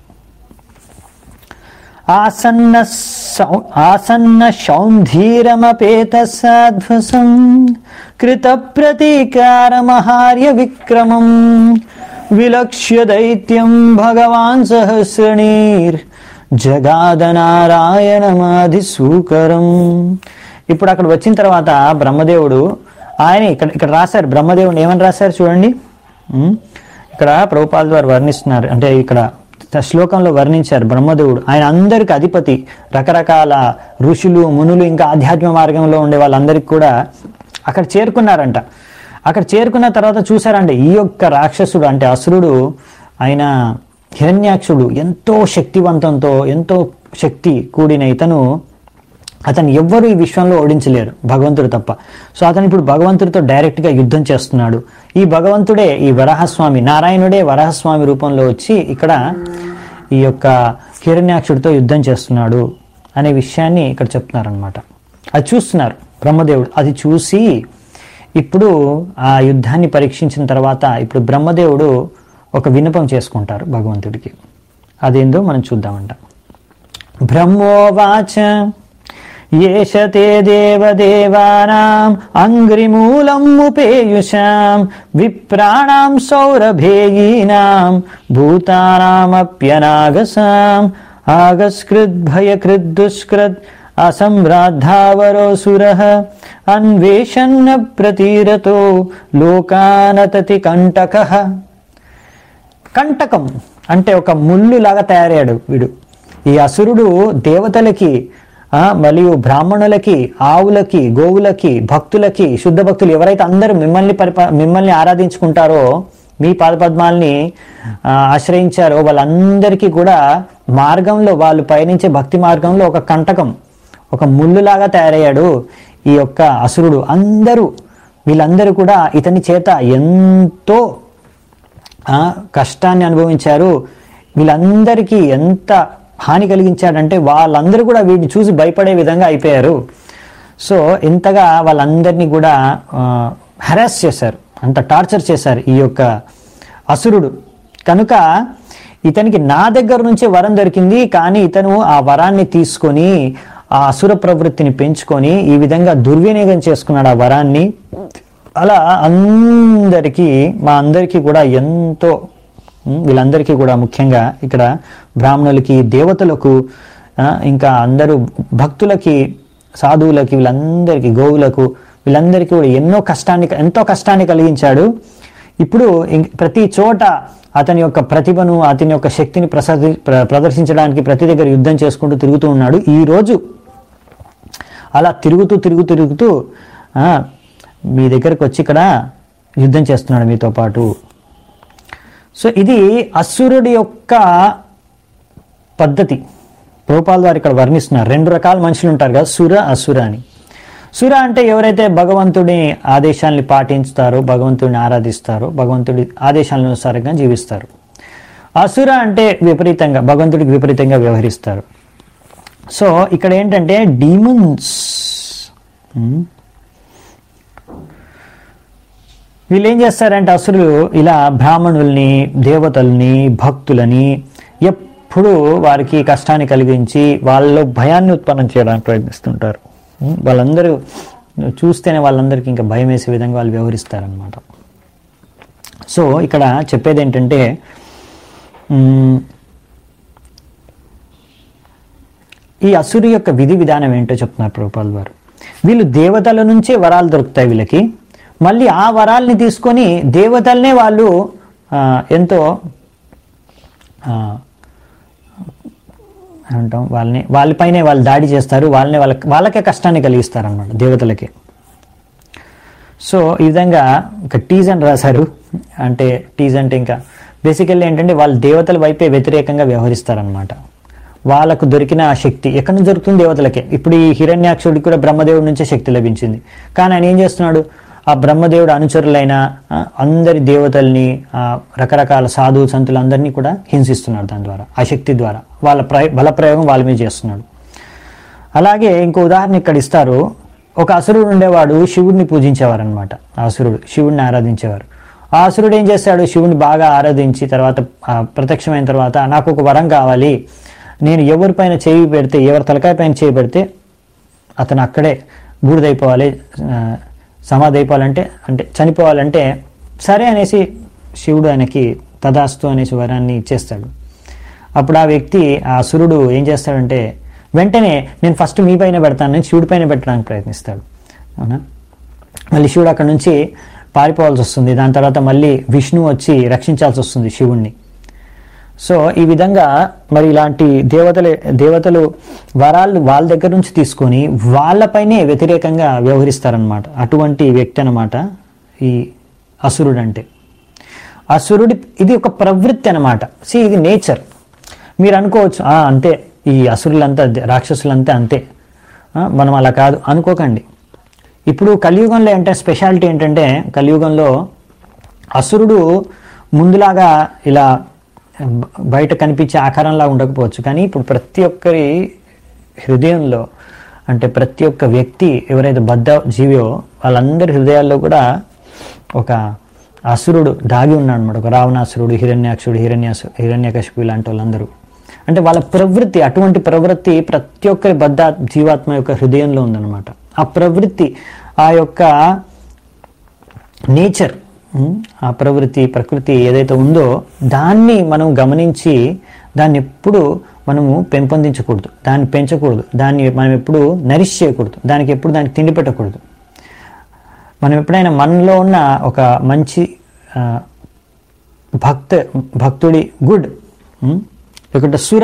ఆసన్న సౌ- ఆసన్న సౌంధీరమపేత సాధ్వసం కృత ప్రతీకారమహార్య విక్రమం విలక్ష్య దైత్యం భగవాన్ సహస్రణీర్ జగాదనారాయణమాది సూకరం ఇప్పుడు అక్కడ వచ్చిన తర్వాత బ్రహ్మదేవుడు ఆయన ఇక్కడ ఇక్కడ రాశారు బ్రహ్మదేవుడు ఏమని రాశారు చూడండి ఉం? ఇక్కడ ప్రభుపాద వారు వర్ణిస్తున్నారు అంటే ఇక్కడ శ్లోకంలో వర్ణించారు బ్రహ్మదేవుడు ఆయన అందరికి అధిపతి రకరకాల ఋషులు మునులు ఇంకా ఆధ్యాత్మ మార్గంలో ఉండే వాళ్ళందరికీ కూడా అక్కడ చేరుకున్నారంట అక్కడ చేరుకున్న తర్వాత చూసారంటే ఈ యొక్క రాక్షసుడు అంటే అసురుడు ఆయన హిరణ్యాక్షుడు ఎంతో శక్తివంతంతో ఎంతో శక్తి కూడిన ఇతను అతను ఎవ్వరు ఈ విశ్వంలో ఓడించలేరు భగవంతుడు తప్ప సో అతను ఇప్పుడు భగవంతుడితో డైరెక్ట్గా యుద్ధం చేస్తున్నాడు ఈ భగవంతుడే ఈ వరాహస్వామి నారాయణుడే వరాహస్వామి రూపంలో వచ్చి ఇక్కడ ఈ యొక్క హిరణ్యాక్షుడితో యుద్ధం చేస్తున్నాడు అనే విషయాన్ని ఇక్కడ చెప్తున్నారనమాట అది చూస్తున్నారు బ్రహ్మదేవుడు అది చూసి ఇప్పుడు ఆ యుద్ధాన్ని పరీక్షించిన తర్వాత ఇప్పుడు బ్రహ్మదేవుడు ఒక విన్నపం చేసుకుంటారు భగవంతుడికి అదేందో మనం చూద్దామంట బ్రహ్మోవాచ ఏష తే దేవదేవానాం అంగ్రిమూలం ఉపేయుషాం విప్రాణాం సౌరభేయీనాం భూతానామప్యనాగసాం ఆగస్కృద్భయకృద్దుష్కృద్ అసంరాద్ధావరోసుర అన్వేషన్న ప్రతీరతో లోకానతతి కంటకః కంటకం అంటే ఒక ముళ్ళు లాగా తయారయ్యాడు వీడు ఈ అసురుడు దేవతలకి ఆ, మరియు బ్రాహ్మణులకి ఆవులకి గోవులకి భక్తులకి శుద్ధ భక్తులు ఎవరైతే అందరూ మిమ్మల్ని పరిప మిమ్మల్ని ఆరాధించుకుంటారో మీ పాదపద్మాల్ని ఆ, ఆశ్రయించారో వాళ్ళందరికీ కూడా మార్గంలో వాళ్ళు పయనించే భక్తి మార్గంలో ఒక కంటకం ఒక ముళ్ళులాగా తయారయ్యాడు ఈ యొక్క అసురుడు అందరూ వీళ్ళందరూ కూడా ఇతని చేత ఎంతో ఆ, కష్టాన్ని అనుభవించారు వీళ్ళందరికీ ఎంత హాని కలిగించాడంటే వాళ్ళందరూ కూడా వీడిని చూసి భయపడే విధంగా అయిపోయారు సో ఎంతగా వాళ్ళందరినీ కూడా హెరాస్ చేశారు అంత టార్చర్ చేశారు ఈ యొక్క అసురుడు కనుక ఇతనికి నా దగ్గర నుంచే వరం దొరికింది కానీ ఇతను ఆ వరాన్ని తీసుకొని ఆ అసుర ప్రవృత్తిని పెంచుకొని ఈ విధంగా దుర్వినియోగం చేసుకున్నాడు ఆ వరాన్ని అలా అందరికీ మా అందరికీ కూడా ఎంతో ఉమ్, వీళ్ళందరికీ కూడా ముఖ్యంగా ఇక్కడ బ్రాహ్మణులకి దేవతలకు ఆ, ఇంకా అందరూ భక్తులకి సాధువులకి వీళ్ళందరికీ గోవులకు వీళ్ళందరికీ కూడా ఎన్నో కష్టాన్ని ఎంతో కష్టాన్ని కలిగించాడు ఇప్పుడు ఇం- ప్రతి చోట అతని యొక్క ప్రతిభను అతని యొక్క శక్తిని ప్రసరి ప్ర- ప్రదర్శించడానికి ప్రతి దగ్గర యుద్ధం చేసుకుంటూ తిరుగుతూ ఉన్నాడు ఈ రోజు అలా తిరుగుతూ తిరుగుతూ తిరుగుతూ ఆ, మీ దగ్గరకు వచ్చి ఇక్కడ యుద్ధం చేస్తున్నాడు మీతో పాటు సో ఇది అసురుడి యొక్క పద్ధతి రూపాల వారు ఇక్కడ వర్ణిస్తున్నారు రెండు రకాల మనుషులు ఉంటారు కదా సుర అసుర అని సుర అంటే ఎవరైతే భగవంతుడి ఆదేశాల్ని పాటించుతారో భగవంతుడిని ఆరాధిస్తారో భగవంతుడి ఆదేశాలనుసారంగా జీవిస్తారు అసుర అంటే విపరీతంగా భగవంతుడికి విపరీతంగా వ్యవహరిస్తారు సో ఇక్కడ ఏంటంటే డీమన్స్ వీళ్ళు ఏం చేస్తారంటే అసురులు ఇలా బ్రాహ్మణుల్ని దేవతల్ని భక్తులని ఎప్పుడూ వారికి కష్టాన్ని కలిగించి వాళ్ళలో భయాన్ని ఉత్పన్నం చేయడానికి ప్రయత్నిస్తుంటారు ఉం? వాళ్ళందరూ చూస్తేనే వాళ్ళందరికీ ఇంకా భయం వేసే విధంగా వాళ్ళు వ్యవహరిస్తారనమాట సో ఇక్కడ చెప్పేది ఏంటంటే ఉం, ఈ అసురు యొక్క విధి విధానం ఏంటో చెప్తున్నారు ప్రభుపాల్ వారు వీళ్ళు దేవతల నుంచే వరాలు దొరుకుతాయి వీళ్ళకి మళ్ళీ ఆ వరాల్ని తీసుకొని దేవతల్నే వాళ్ళు ఆ, ఎంతో ఆ, ఏమంటాం వాళ్ళని వాళ్ళపైనే వాళ్ళు దాడి చేస్తారు వాళ్ళని వాళ్ళకి వాళ్ళకే కష్టాన్ని కలిగిస్తారు అనమాట దేవతలకి సో ఈ విధంగా ఒక టీజ్ అని రాశారు అంటే టీజ్ అంటే ఇంకా బేసికల్లీ ఏంటంటే వాళ్ళు దేవతల వైపే వ్యతిరేకంగా వ్యవహరిస్తారనమాట వాళ్ళకు దొరికిన ఆ శక్తి ఎక్కడి నుంచి దొరుకుతుంది దేవతలకే ఇప్పుడు ఈ హిరణ్యాక్షుడికి కూడా బ్రహ్మదేవుడి నుంచే శక్తి లభించింది కానీ ఆయన ఏం చేస్తున్నాడు ఆ బ్రహ్మదేవుడు అనుచరులైన ఆ, అందరి దేవతల్ని ఆ, రకరకాల సాధు సంతులందరినీ కూడా హింసిస్తున్నాడు దాని ద్వారా ఆ శక్తి ద్వారా వాళ్ళ ప్రయ బల ప్రయోగం వాళ్ళ మీద చేస్తున్నాడు అలాగే ఇంకో ఉదాహరణ ఇక్కడ ఇస్తారు ఒక అసురుడు ఉండేవాడు శివుడిని పూజించేవారు అనమాట అసురుడు శివుడిని ఆరాధించేవారు ఆ అసురుడు ఏం చేశాడు శివుని బాగా ఆరాధించి తర్వాత ఆ, ప్రత్యక్షమైన తర్వాత నాకు ఒక వరం కావాలి నేను ఎవరిపైన చేయి పెడితే ఎవరి తలకాయ పైన చేయి పెడితే అతను అక్కడే బూడిదైపోవాలి ఆ, సమాధి అయిపోవాలంటే అంటే చనిపోవాలంటే సరే అనేసి శివుడు ఆయనకి తదాస్తు అనేసి వరాన్ని ఇచ్చేస్తాడు అప్పుడు ఆ వ్యక్తి ఆ అసురుడు ఏం చేస్తాడంటే వెంటనే నేను ఫస్ట్ మీ పైన పెడతాను నేను శివుడి పైన పెట్టడానికి ప్రయత్నిస్తాడు అవునా మళ్ళీ శివుడు అక్కడ నుంచి పారిపోవాల్సి వస్తుంది దాని తర్వాత మళ్ళీ విష్ణువు వచ్చి రక్షించాల్సి వస్తుంది శివుణ్ణి సో ఈ విధంగా మరి ఇలాంటి దేవతలు దేవతలు వరాలు వాళ్ళ దగ్గర నుంచి తీసుకొని వాళ్ళపైనే వ్యతిరేకంగా వ్యవహరిస్తారనమాట అటువంటి వ్యక్తి అనమాట ఈ అసురుడు అంటే అసురుడి ఇది ఒక ప్రవృత్తి అనమాట సి ఇది నేచర్ మీరు అనుకోవచ్చు "ఆ, అంతే ఈ అసురులంతా అంతే, రాక్షసులంతా అంతే ఆ, మనం అలా కాదు అనుకోకండి ఇప్పుడు కలియుగంలో అంటే స్పెషాలిటీ ఏంటంటే కలియుగంలో అసురుడు ముందులాగా ఇలా బ- బయట కనిపించే ఆకారంలా ఉండకపోవచ్చు కానీ ఇప్పుడు ప్రతి ఒక్కరి హృదయంలో అంటే ప్రతి ఒక్క వ్యక్తి ఎవరైతే బద్ధ జీవియో వాళ్ళందరి హృదయాల్లో కూడా ఒక అసురుడు దాగి ఉన్నాడు అనమాట ఒక రావణాసురుడు హిరణ్యాక్షుడు హిరణ్యాసు హిరణ్యకశిపు ఇలాంటి వాళ్ళందరూ అంటే వాళ్ళ ప్రవృత్తి అటువంటి ప్రవృత్తి ప్రతి ఒక్కరి బద్ధ జీవాత్మ యొక్క హృదయంలో ఉందన్నమాట ఆ ప్రవృత్తి ఆ యొక్క నేచర్ ఉమ్, ఆ ప్రవృత్తి ప్రకృతి ఏదైతే ఉందో దాన్ని మనం గమనించి దాన్ని ఎప్పుడు మనము పెంపొందించకూడదు దాన్ని పెంచకూడదు దాన్ని మనం ఎప్పుడు నరిష్ చేయకూడదు దానికి ఎప్పుడు దానికి తిండి పెట్టకూడదు మనం ఎప్పుడైనా మనలో ఉన్న ఒక మంచి ఆ, భక్త భక్తుడి గుడ్ ఒకటి సుర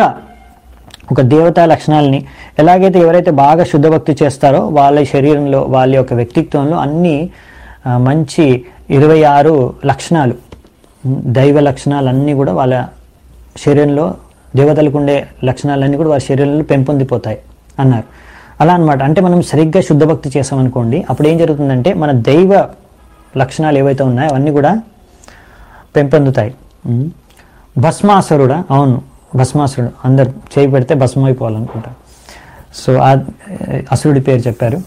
ఒక దేవతా లక్షణాలని ఎలాగైతే ఎవరైతే బాగా శుద్ధ భక్తి చేస్తారో వాళ్ళ శరీరంలో వాళ్ళ యొక్క వ్యక్తిత్వంలో అన్ని ఆ, మంచి ఇరవై ఆరు లక్షణాలు ఉమ్, దైవ లక్షణాలన్నీ కూడా వాళ్ళ శరీరంలో దేవతలకు ఉండే లక్షణాలన్నీ కూడా వాళ్ళ శరీరంలో పెంపొందిపోతాయి అన్నారు అలా అన్నమాట అంటే మనం సరిగ్గా శుద్ధ భక్తి చేసామనుకోండి అప్పుడు ఏం జరుగుతుందంటే మన దైవ లక్షణాలు ఏవైతే ఉన్నాయో అవన్నీ కూడా పెంపొందుతాయి ఉమ్. భస్మాసురుడా అవును భస్మాసురుడు అందరు చేయి పెడితే భస్మం అయిపోవాలనుకుంటారు సో ఆ అసురుడి పేరు చెప్పారు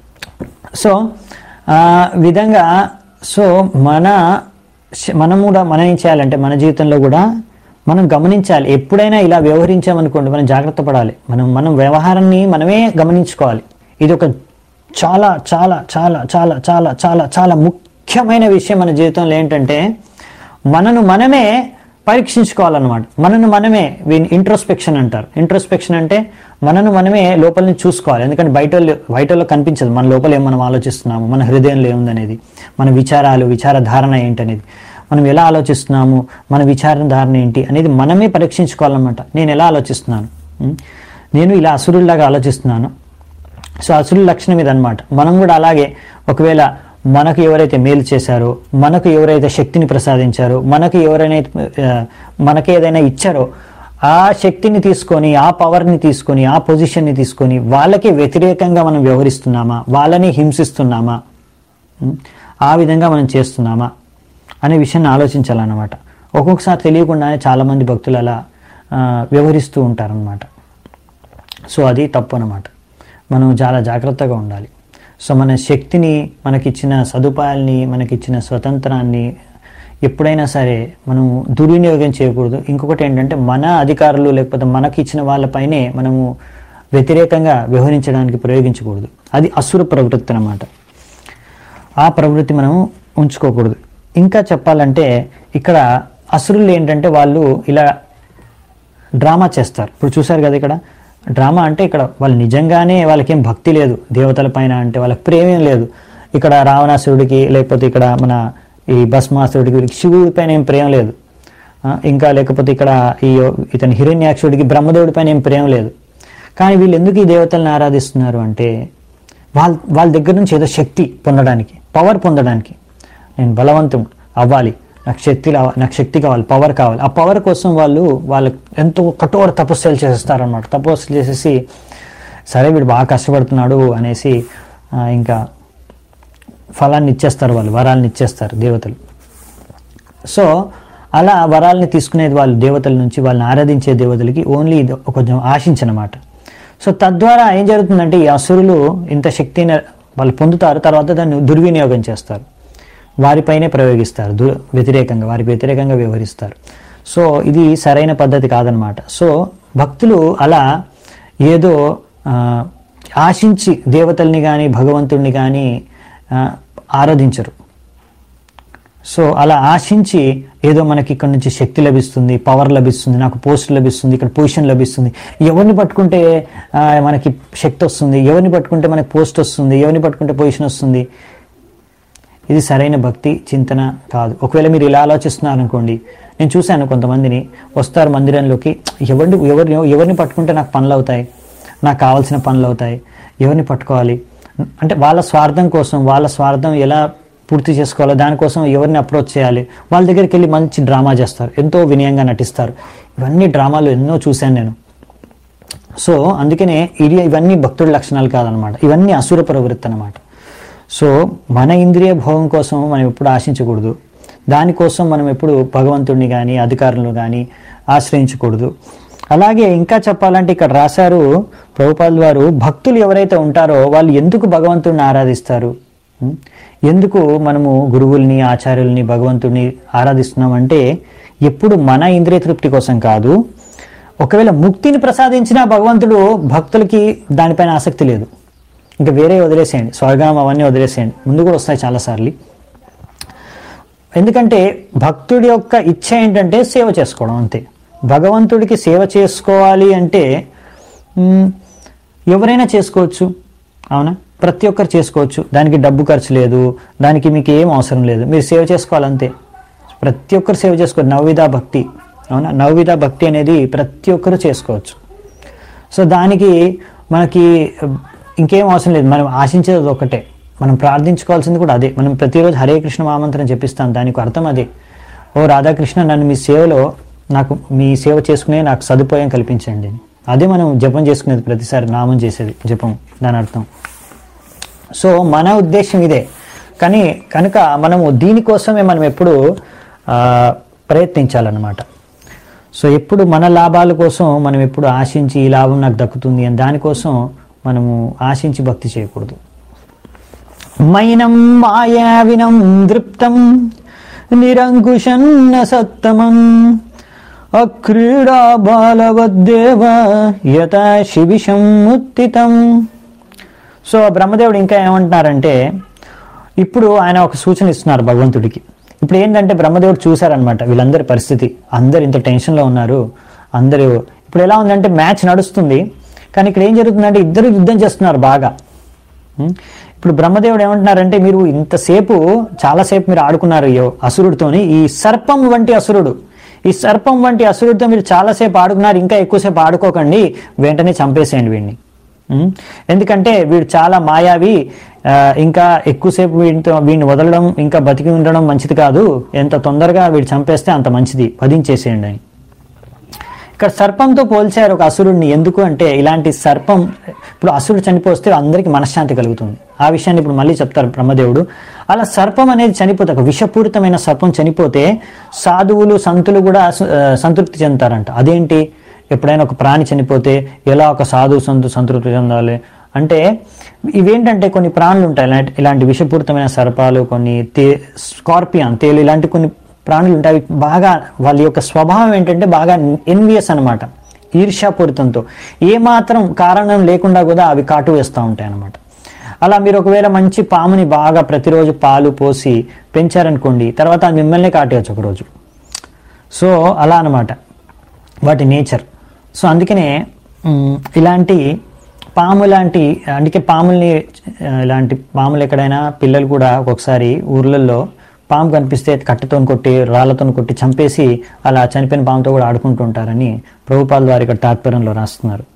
సో ఆ విధంగా సో మన శ- మనం కూడా మనం ఏం చేయాలంటే మన జీవితంలో కూడా మనం గమనించాలి ఎప్పుడైనా ఇలా వ్యవహరించామనుకోండి మనం జాగ్రత్త పడాలి మనం మనం వ్యవహారాన్ని మనమే గమనించుకోవాలి ఇది ఒక చాలా చాలా చాలా చాలా చాలా చాలా చాలా ముఖ్యమైన విషయం మన జీవితంలో ఏంటంటే మనను మనమే పరీక్షించుకోవాలన్నమాట మనను మనమే ఇంట్రోస్పెక్షన్ అంటారు ఇంట్రోస్పెక్షన్ అంటే మనను మనమే లోపల నుంచి చూసుకోవాలి ఎందుకంటే బయట వాళ్ళు- బయట వాళ్ళకి కనిపించదు మన లోపల ఏం మనం ఆలోచిస్తున్నాము మన హృదయంలో ఏముందనేది మన విచారాలు విచార ధారణ ఏంటనేది మనం ఎలా ఆలోచిస్తున్నాము మన విచార ధారణ ఏంటి అనేది మనమే పరీక్షించుకోవాలన్నమాట నేను ఎలా ఆలోచిస్తున్నాను ఉం? నేను ఇలా అసురుల్లాగా ఆలోచిస్తున్నాను సో అసురుల లక్షణం ఇదన్నమాట మనం కూడా అలాగే ఒకవేళ మనకు ఎవరైతే మేలు చేశారో మనకు ఎవరైతే శక్తిని ప్రసాదించారో మనకు ఎవరైనా ఆ, మనకి ఏదైనా ఇచ్చారో ఆ శక్తిని తీసుకొని ఆ పవర్ని తీసుకొని ఆ పొజిషన్ని తీసుకొని వాళ్ళకి వ్యతిరేకంగా మనం వ్యవహరిస్తున్నామా వాళ్ళని హింసిస్తున్నామా ఉం? ఆ విధంగా మనం చేస్తున్నామా అనే విషయాన్ని ఆలోచించాలన్నమాట ఒక్కొక్కసారి తెలియకుండానే చాలామంది భక్తులు అలా ఆ, వ్యవహరిస్తూ ఉంటారన్నమాట సో అది తప్పు అన్నమాట మనం చాలా జాగ్రత్తగా ఉండాలి సో మన శక్తిని మనకిచ్చిన సదుపాయాల్ని మనకిచ్చిన స్వతంత్రాన్ని ఎప్పుడైనా సరే మనం దుర్వినియోగం చేయకూడదు ఇంకొకటి ఏంటంటే మన అధికారులు లేకపోతే మనకి ఇచ్చిన వాళ్ళపైనే మనము వ్యతిరేకంగా వ్యవహరించడానికి ప్రయోగించకూడదు అది అసుర ప్రవృత్తి అన్నమాట ఆ ప్రవృత్తి మనం ఉంచుకోకూడదు ఇంకా చెప్పాలంటే ఇక్కడ అసురులు ఏంటంటే వాళ్ళు ఇలా డ్రామా చేస్తారు ఇప్పుడు చూశారు కదా ఇక్కడ డ్రామా అంటే ఇక్కడ వాళ్ళు నిజంగానే వాళ్ళకేం భక్తి లేదు దేవతల పైన అంటే వాళ్ళకి ప్రేమేం లేదు ఇక్కడ రావణాసురుడికి లేకపోతే ఇక్కడ మన ఈ భస్మాసురుడికి వీళ్ళకి శివుడి పైన ఏం ప్రేమ లేదు ఆ, ఇంకా లేకపోతే ఇక్కడ ఈ ఇతని హిరణ్యాక్షుడికి బ్రహ్మదేవుడి పైన ఏం ప్రేమ లేదు కానీ వీళ్ళు ఎందుకు ఈ దేవతలను ఆరాధిస్తున్నారు అంటే వాళ్ళ వాళ్ళ దగ్గర నుంచి ఏదో శక్తి పొందడానికి పవర్ పొందడానికి నేను బలవంతం అవ్వాలి నాకు శక్తి రావ- నాకు శక్తి కావాలి పవర్ కావాలి ఆ పవర్ కోసం వాళ్ళు వాళ్ళు ఎంతో కఠోర తపస్సులు చేసేస్తారనమాట తపస్సులు చేసేసి సరే వీడు బాగా కష్టపడుతున్నాడు అనేసి ఆ, ఇంకా ఫలాన్ని ఇచ్చేస్తారు వాళ్ళు వరాలను ఇచ్చేస్తారు దేవతలు సో అలా వరాల్ని తీసుకునేది వాళ్ళు దేవతల నుంచి వాళ్ళని ఆరాధించే దేవతలకి ఓన్లీ ఇది కొంచెం ఆశించనమాట సో తద్వారా ఏం జరుగుతుందంటే ఈ అసురులు ఇంత శక్తిని వాళ్ళు పొందుతారు తర్వాత దాన్ని దుర్వినియోగం చేస్తారు వారిపైనే ప్రయోగిస్తారు దు వ్యతిరేకంగా వారికి వ్యతిరేకంగా వ్యవహరిస్తారు సో ఇది సరైన పద్ధతి కాదనమాట సో భక్తులు అలా ఏదో ఆ, ఆశించి దేవతల్ని కానీ భగవంతుడిని కానీ ఆరాధించరు సో అలా ఆశించి ఏదో మనకి ఇక్కడ నుంచి శక్తి లభిస్తుంది పవర్ లభిస్తుంది నాకు పోస్ట్ లభిస్తుంది ఇక్కడ పొజిషన్ లభిస్తుంది ఎవరిని పట్టుకుంటే ఆ, మనకి శక్తి వస్తుంది ఎవరిని పట్టుకుంటే మనకి పోస్ట్ వస్తుంది ఎవరిని పట్టుకుంటే పొజిషన్ వస్తుంది ఇది సరైన భక్తి చింతన కాదు ఒకవేళ మీరు ఇలా ఆలోచిస్తున్నారు అనుకోండి నేను చూశాను కొంతమందిని వస్తారు మందిరంలోకి ఎవరిని ఎవరిని ఎవరిని పట్టుకుంటే నాకు పనులు అవుతాయి నాకు కావాల్సిన పనులు అవుతాయి ఎవరిని పట్టుకోవాలి అంటే వాళ్ళ స్వార్థం కోసం వాళ్ళ స్వార్థం ఎలా పూర్తి చేసుకోవాలో దానికోసం ఎవరిని అప్రోచ్ చేయాలి వాళ్ళ దగ్గరికి వెళ్ళి మంచి డ్రామా చేస్తారు ఎంతో వినయంగా నటిస్తారు ఇవన్నీ డ్రామాలు ఎన్నో చూశాను నేను సో అందుకనే ఇది ఇవన్నీ భక్తుడి లక్షణాలు కాదనమాట ఇవన్నీ అసుర ప్రవృత్తి అనమాట సో మన ఇంద్రియ భోగం కోసం మనం ఎప్పుడు ఆశించకూడదు దానికోసం మనం ఎప్పుడు భగవంతుడిని కానీ అధికారులను కానీ ఆశ్రయించకూడదు అలాగే ఇంకా చెప్పాలంటే ఇక్కడ రాశారు ప్రభుపాల్ వారు భక్తులు ఎవరైతే ఉంటారో వాళ్ళు ఎందుకు భగవంతుడిని ఆరాధిస్తారు ఉం? ఎందుకు మనము గురువుల్ని ఆచార్యుల్ని భగవంతుడిని ఆరాధిస్తున్నామంటే ఎప్పుడు మన ఇంద్రియ తృప్తి కోసం కాదు ఒకవేళ ముక్తిని ప్రసాదించిన భగవంతుడు భక్తులకి దానిపైన ఆసక్తి లేదు ఇంకా వేరే వదిలేసేయండి స్వర్గం అవన్నీ వదిలేసేయండి ముందు కూడా వస్తాయి చాలాసార్లు ఎందుకంటే భక్తుడి యొక్క ఇచ్చ ఏంటంటే సేవ చేసుకోవడం అంతే భగవంతుడికి సేవ చేసుకోవాలి అంటే మ్, ఎవరైనా చేసుకోవచ్చు అవునా ప్రతి ఒక్కరు చేసుకోవచ్చు దానికి డబ్బు ఖర్చు లేదు దానికి మీకు ఏం అవసరం లేదు మీరు సేవ చేసుకోవాలంతే ప్రతి ఒక్కరు సేవ చేసుకోవచ్చు నవవిధ భక్తి అవునా నవవిధ భక్తి అనేది ప్రతి ఒక్కరు చేసుకోవచ్చు సో దానికి మనకి ఇంకేం అవసరం లేదు మనం ఆశించేది అది ఒకటే మనం ప్రార్థించుకోవాల్సింది కూడా అదే మనం ప్రతిరోజు హరే కృష్ణ మహామంత్రం చెప్పిస్తాం దానికి అర్థం అదే ఓ రాధాకృష్ణ నన్ను మీ సేవలో నాకు మీ సేవ చేసుకునే నాకు సదుపాయం కల్పించండి అదే మనం జపం చేసుకునేది ప్రతిసారి నామం చేసేది జపం దాని అర్థం సో మన ఉద్దేశం ఇదే కానీ కనుక మనము దీనికోసమే మనం ఎప్పుడు ఆ, ప్రయత్నించాలన్నమాట సో ఎప్పుడు మన లాభాల కోసం మనం ఎప్పుడు ఆశించి ఈ లాభం నాకు దక్కుతుంది అని దానికోసం మనము ఆశించి భక్తి చేయకూడదు మైనం మాయావినం దృప్తం నిరంకుశన్న సత్తమం అక్రీడా బాలవద్దేవ యత శివిషం ఉత్తితం సో బ్రహ్మదేవుడు ఇంకా ఏమంటున్నారంటే ఇప్పుడు ఆయన ఒక సూచన ఇస్తున్నారు భగవంతుడికి ఇప్పుడు ఏంటంటే బ్రహ్మదేవుడు చూశారనమాట వీళ్ళందరి పరిస్థితి అందరు ఇంత టెన్షన్లో ఉన్నారు అందరూ ఇప్పుడు ఎలా ఉందంటే మ్యాచ్ నడుస్తుంది కానీ ఇక్కడ ఏం జరుగుతుందంటే ఇద్దరు యుద్ధం చేస్తున్నారు బాగా ఉం? ఇప్పుడు బ్రహ్మదేవుడు ఏమంటున్నారంటే మీరు ఇంతసేపు చాలాసేపు మీరు ఆడుకున్నారు ఈ అసురుడితోని ఈ సర్పం వంటి అసురుడు ఈ సర్పం వంటి అసురుడితో మీరు చాలాసేపు ఆడుకున్నారు ఇంకా ఎక్కువసేపు ఆడుకోకండి వెంటనే చంపేసేయండి వీడిని ఉం? ఎందుకంటే వీడు చాలా మాయావి ఆ, ఇంకా ఎక్కువసేపు వీడితో వీడిని వదలడం ఇంకా బతికి ఉండడం మంచిది కాదు ఎంత తొందరగా వీడు చంపేస్తే అంత మంచిది వధించేసేయండి అని ఇక్కడ సర్పంతో పోల్చారు ఒక అసురుడిని ఎందుకు అంటే ఇలాంటి సర్పం ఇప్పుడు అసురుడు చనిపోస్తే అందరికీ మనశ్శాంతి కలుగుతుంది ఆ విషయాన్ని ఇప్పుడు మళ్ళీ చెప్తారు బ్రహ్మదేవుడు అలా సర్పం అనేది చనిపోతే ఒక విషపూరితమైన సర్పం చనిపోతే సాధువులు సంతులు కూడా సు- ఆ, సంతృప్తి చెందుతారంట అదేంటి ఎప్పుడైనా ఒక ప్రాణి చనిపోతే ఎలా ఒక సాధువు సంతు సంతృప్తి చెందాలి అంటే ఇవేంటంటే కొన్ని ప్రాణులు ఉంటాయి ఇలాంటి ఇలాంటి విషపూరితమైన సర్పాలు కొన్ని తే స్కార్పియాన్ తేలు ఇలాంటి కొన్ని ప్రాణులు ఉంటాయి అవి బాగా వాళ్ళ యొక్క స్వభావం ఏంటంటే బాగా ఎన్వియస్ అనమాట ఈర్ష్యాపూరితంతో ఏమాత్రం కారణం లేకుండా కూడా అవి కాటు వేస్తూ ఉంటాయి అన్నమాట అలా మీరు ఒకవేళ మంచి పాముని బాగా ప్రతిరోజు పాలు పోసి పెంచారనుకోండి తర్వాత అది మిమ్మల్ని కాటేయచ్చు ఒకరోజు సో అలా అన్నమాట వాటి నేచర్ సో అందుకనే మ్, ఇలాంటి పాము లాంటి అందుకే పాముల్ని ఆ, ఇలాంటి పాములు ఎక్కడైనా పిల్లలు కూడా ఒక్కొక్కసారి ఊర్లలో పాము కనిపిస్తే కట్టెతో కొట్టి రాళ్లతో కొట్టి చంపేసి అలా చనిపోయిన పాముతో కూడా ఆడుకుంటూ ఉంటారని ప్రభుపాల్ వారి ఇక్కడ తాత్పర్యంలో రాస్తున్నారు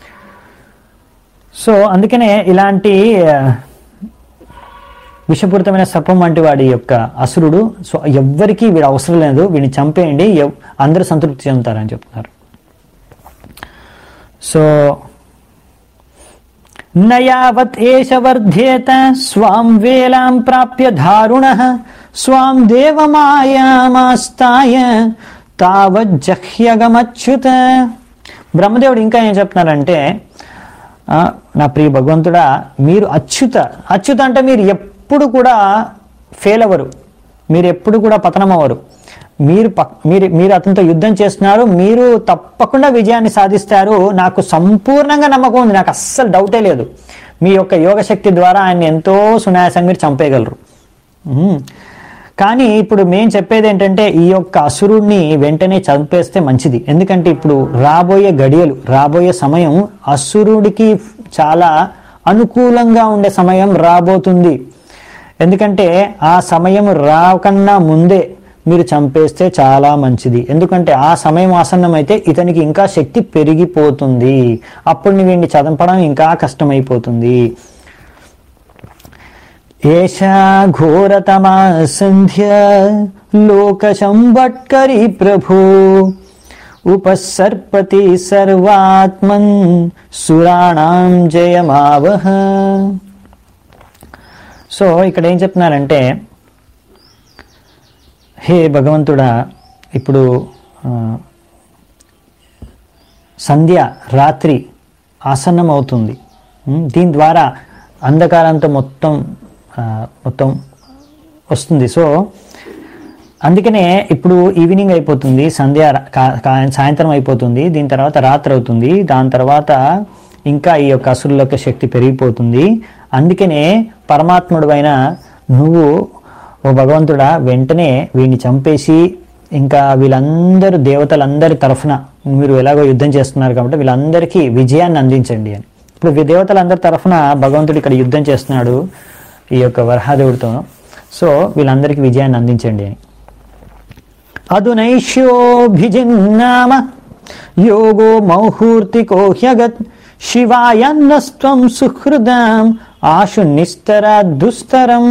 సో అందుకనే ఇలాంటి ఆ, విషపూరితమైన సర్పం వంటి వాడి యొక్క అసురుడు సో ఎవ్వరికీ వీడు అవసరం లేదు వీడిని చంపేయండి ఎవ్- అందరూ సంతృప్తి చెందుతారని చెప్తున్నారు సో నయావత్ ఏష వర్ధేత స్వాం వేలాం ప్రాప్య దారుణ స్వాం దేవమాయామాస్తాయ తావజ్జహ్యగమచ్యుత బ్రహ్మదేవుడు ఇంకా ఏం చెప్తున్నారంటే ఆ, నా ప్రియ భగవంతుడా మీరు అచ్యుత అచ్యుత అంటే మీరు ఎప్పుడు కూడా ఫెయిల్ అవ్వరు మీరు ఎప్పుడు కూడా పతనం అవ్వరు మీరు పక్- మీరు మీరు అతనితో యుద్ధం చేస్తున్నారు మీరు తప్పకుండా విజయాన్ని సాధిస్తారు నాకు సంపూర్ణంగా నమ్మకం ఉంది నాకు అస్సలు డౌటే లేదు మీ యొక్క యోగ శక్తి ద్వారా ఆయన ఎంతో సునాయాసంగా మీరు చంపేయగలరు ఉమ్. కానీ ఇప్పుడు మేము చెప్పేది ఏంటంటే ఈ యొక్క అసురుణ్ణి వెంటనే చంపేస్తే మంచిది ఎందుకంటే ఇప్పుడు రాబోయే గడియలు రాబోయే సమయం అసురుడికి చాలా అనుకూలంగా ఉండే సమయం రాబోతుంది ఎందుకంటే ఆ సమయం రాకన్నా ముందే మీరు చంపేస్తే చాలా మంచిది ఎందుకంటే ఆ సమయం ఆసన్నమైతే ఇతనికి ఇంకా శక్తి పెరిగిపోతుంది అప్పుడు వీడిని చంపడం ఇంకా కష్టమైపోతుంది ఏషా ఘోరతమా సంధ్య లోకశంబట్కరి ప్రభు ఉపసర్పతి సర్వాత్మన్ సురాణం జయమావహ సో ఇక్కడ ఏం చెప్తున్నారంటే హే భగవంతుడా ఇప్పుడు ఆ, సంధ్య రాత్రి ఆసన్నం అవుతుంది ఉమ్, దీని ద్వారా అంధకారంతో మొత్తం ఆ, మొత్తం వస్తుంది సో అందుకనే ఇప్పుడు ఈవినింగ్ అయిపోతుంది సంధ్య రా- కా- కా- సాయంత్రం అయిపోతుంది దీని తర్వాత రాత్రి అవుతుంది దాని తర్వాత ఇంకా ఈ యొక్క అసురుల యొక్క శక్తి పెరిగిపోతుంది అందుకనే పరమాత్ముడు అయిన నువ్వు ఓ భగవంతుడా వెంటనే వీడిని చంపేసి ఇంకా వీళ్ళందరూ దేవతలందరి తరఫున మీరు ఎలాగో యుద్ధం చేస్తున్నారు కాబట్టి వీళ్ళందరికీ విజయాన్ని అందించండి అని ఇప్పుడు వీ- దేవతలందరి తరఫున భగవంతుడు ఇక్కడ యుద్ధం చేస్తున్నాడు ఈ యొక్క వరహాదేవుడితో సో వీళ్ళందరికీ విజయాన్ని అందించండి అని అదునైష్యోభిజిన్నామ యోగో మౌహూర్తికో హ్యగత్ శివాయన్నస్త్వం సుహృదాం ఆశు నిస్తర దుస్తరం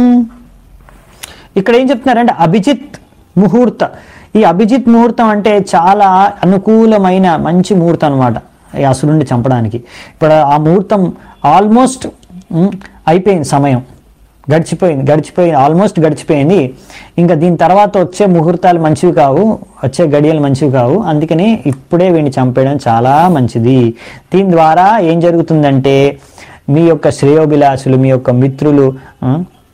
ఇక్కడ ఏం చెప్తున్నారంటే అభిజిత్ ముహూర్త ఈ అభిజిత్ ముహూర్తం అంటే చాలా అనుకూలమైన మంచి ముహూర్తం అనమాట ఈ అసురుణ్ణి చంపడానికి ఇప్పుడు ఆ ముహూర్తం ఆల్మోస్ట్ ఉమ్, అయిపోయింది సమయం గడిచిపోయింది గడిచిపోయింది ఆల్మోస్ట్ గడిచిపోయింది ఇంకా దీని తర్వాత వచ్చే ముహూర్తాలు మంచివి కావు వచ్చే గడియలు మంచివి కావు అందుకనే ఇప్పుడే వీడిని చంపేయడం చాలా మంచిది దీని ద్వారా ఏం జరుగుతుందంటే మీ యొక్క శ్రేయోభిలాషులు మీ యొక్క మిత్రులు ఆ,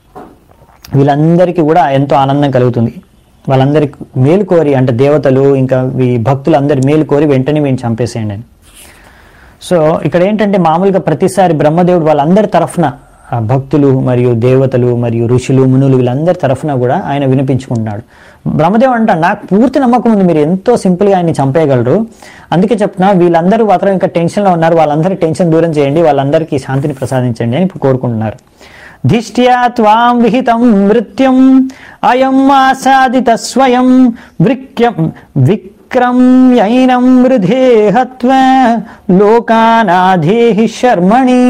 వీళ్ళందరికీ కూడా ఎంతో ఆనందం కలుగుతుంది వాళ్ళందరికి మేలు కోరి అంటే దేవతలు ఇంకా ఈ భక్తులందరి మేలు కోరి వెంటనే వీడిని చంపేసేయండి అని సో ఇక్కడ ఏంటంటే మామూలుగా ప్రతిసారి బ్రహ్మదేవుడు వాళ్ళందరి తరఫున ఆ భక్తులు మరియు దేవతలు మరియు ఋషులు మునులు వీళ్ళందరి తరఫున కూడా ఆయన వినిపించుకుంటున్నాడు బ్రహ్మదేవుడు అంట నాకు పూర్తి నమ్మకం ఉంది మీరు ఎంతో సింపుల్గా ఆయన్ని చంపేయగలరు అందుకే చెప్తున్నా వీళ్ళందరూ మాత్రం ఇంకా టెన్షన్లో ఉన్నారు వాళ్ళందరి టెన్షన్ దూరం చేయండి వాళ్ళందరికీ శాంతిని ప్రసాదించండి అని ఇప్పుడు కోరుకుంటున్నారు ధిష్ట్యా త్వాం విహితం మృత్యుం అయం ఆసాదిత స్వయం వృక్యం విక్రమ్యైనం మృధే హత్వ లోకానాధేహి శర్మణి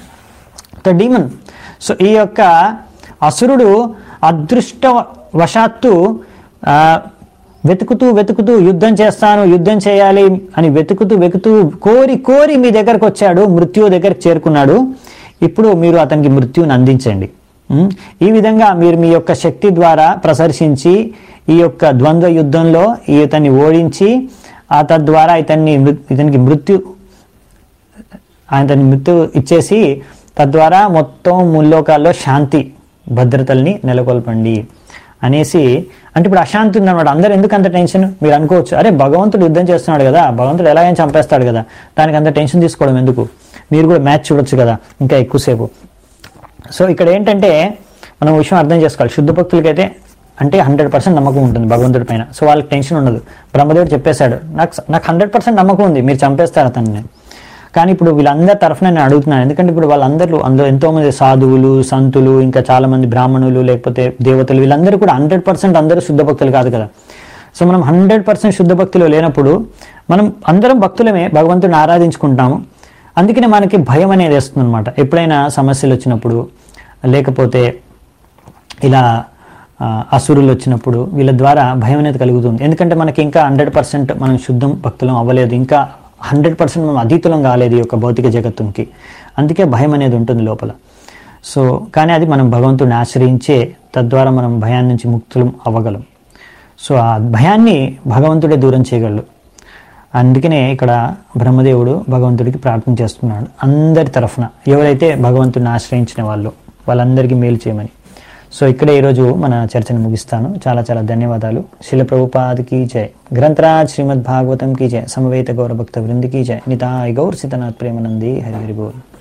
ద డీమన్ సో ఈ యొక్క అసురుడు అదృష్టవశాత్తు ఆ, వెతుకుతూ వెతుకుతూ యుద్ధం చేస్తాను యుద్ధం చేయాలి అని వెతుకుతూ వెతుకుతూ కోరి కోరి మీ దగ్గరకు వచ్చాడు మృత్యువు దగ్గరకు చేరుకున్నాడు ఇప్పుడు మీరు అతనికి మృత్యువుని అందించండి ఉం? ఈ విధంగా మీరు మీ యొక్క శక్తి ద్వారా ప్రదర్శించి ఈ యొక్క ద్వంద్వ యుద్ధంలో ఈ ఇతన్ని ఓడించి ఆ తద్వారా ఇతన్ని మృ- ఇతనికి మృత్యు ఆయన తన మృత్యు ఇచ్చేసి తద్వారా మొత్తం ముల్లోకాల్లో శాంతి భద్రతల్ని నెలకొల్పండి అనేసి అంటే ఇప్పుడు అశాంతి ఉందన్నమాట అందరు ఎందుకు అంత టెన్షన్ మీరు అనుకోవచ్చు అరే భగవంతుడు యుద్ధం చేస్తున్నాడు కదా భగవంతుడు ఎలాగైనా చంపేస్తాడు కదా దానికి అంత టెన్షన్ తీసుకోవడం ఎందుకు మీరు కూడా మ్యాచ్ చూడొచ్చు కదా ఇంకా ఎక్కువసేపు సో ఇక్కడ ఏంటంటే మనం విషయం అర్థం చేసుకోవాలి శుద్ధ భక్తులకైతే అంటే హండ్రెడ్ పర్సెంట్ నమ్మకం ఉంటుంది భగవంతుడి పైన సో వాళ్ళకి టెన్షన్ ఉండదు బ్రహ్మదేవుడు చెప్పేశాడు నాకు నాకు హండ్రెడ్ పర్సెంట్ నమ్మకం ఉంది మీరు చంపేస్తారు అతన్ని కానీ ఇప్పుడు వీళ్ళందరి తరఫున నేను అడుగుతున్నాను ఎందుకంటే ఇప్పుడు వాళ్ళందరూ అందులో ఎంతో మంది సాధువులు సంతులు ఇంకా చాలా మంది బ్రాహ్మణులు లేకపోతే దేవతలు వీళ్ళందరూ కూడా హండ్రెడ్ పర్సెంట్ అందరూ శుద్ధ భక్తులు కాదు కదా సో మనం హండ్రెడ్ పర్సెంట్ శుద్ధ భక్తులు లేనప్పుడు మనం అందరం భక్తులమే భగవంతుడిని ఆరాధించుకుంటాము అందుకనే మనకి భయం అనేది వేస్తుంది అనమాట ఎప్పుడైనా సమస్యలు వచ్చినప్పుడు లేకపోతే ఇలా ఆ, అసురులు వచ్చినప్పుడు వీళ్ళ ద్వారా భయం అనేది కలుగుతుంది ఎందుకంటే మనకి ఇంకా హండ్రెడ్ పర్సెంట్ మనం శుద్ధం భక్తులం అవ్వలేదు ఇంకా హండ్రెడ్ పర్సెంట్ మనం అతీతులం కాలేదు ఈ యొక్క భౌతిక జగత్తుకి అందుకే భయం అనేది ఉంటుంది లోపల సో కానీ అది మనం భగవంతుడిని ఆశ్రయించే తద్వారా మనం భయాన్ని నుంచి ముక్తులం అవ్వగలం సో ఆ భయాన్ని భగవంతుడే దూరం చేయగలడు అందుకనే ఇక్కడ బ్రహ్మదేవుడు భగవంతుడికి ప్రార్థన చేస్తున్నాడు అందరి తరఫున ఎవరైతే భగవంతుడిని ఆశ్రయించిన వాళ్ళు వాళ్ళందరికీ మేలు చేయమని సో ఇక్కడే ఈరోజు మన చర్చను ముగిస్తాను చాలా చాలా ధన్యవాదాలు శిల ప్రభుపాదికి జయ గ్రంథరాజ్ శ్రీమద్ భాగవతం కీ జయ సమవేత గౌరభక్త వృందికి జయ నితాయ్ గౌర్ సితనాథ్ ప్రేమనంది హరి హరి బోల్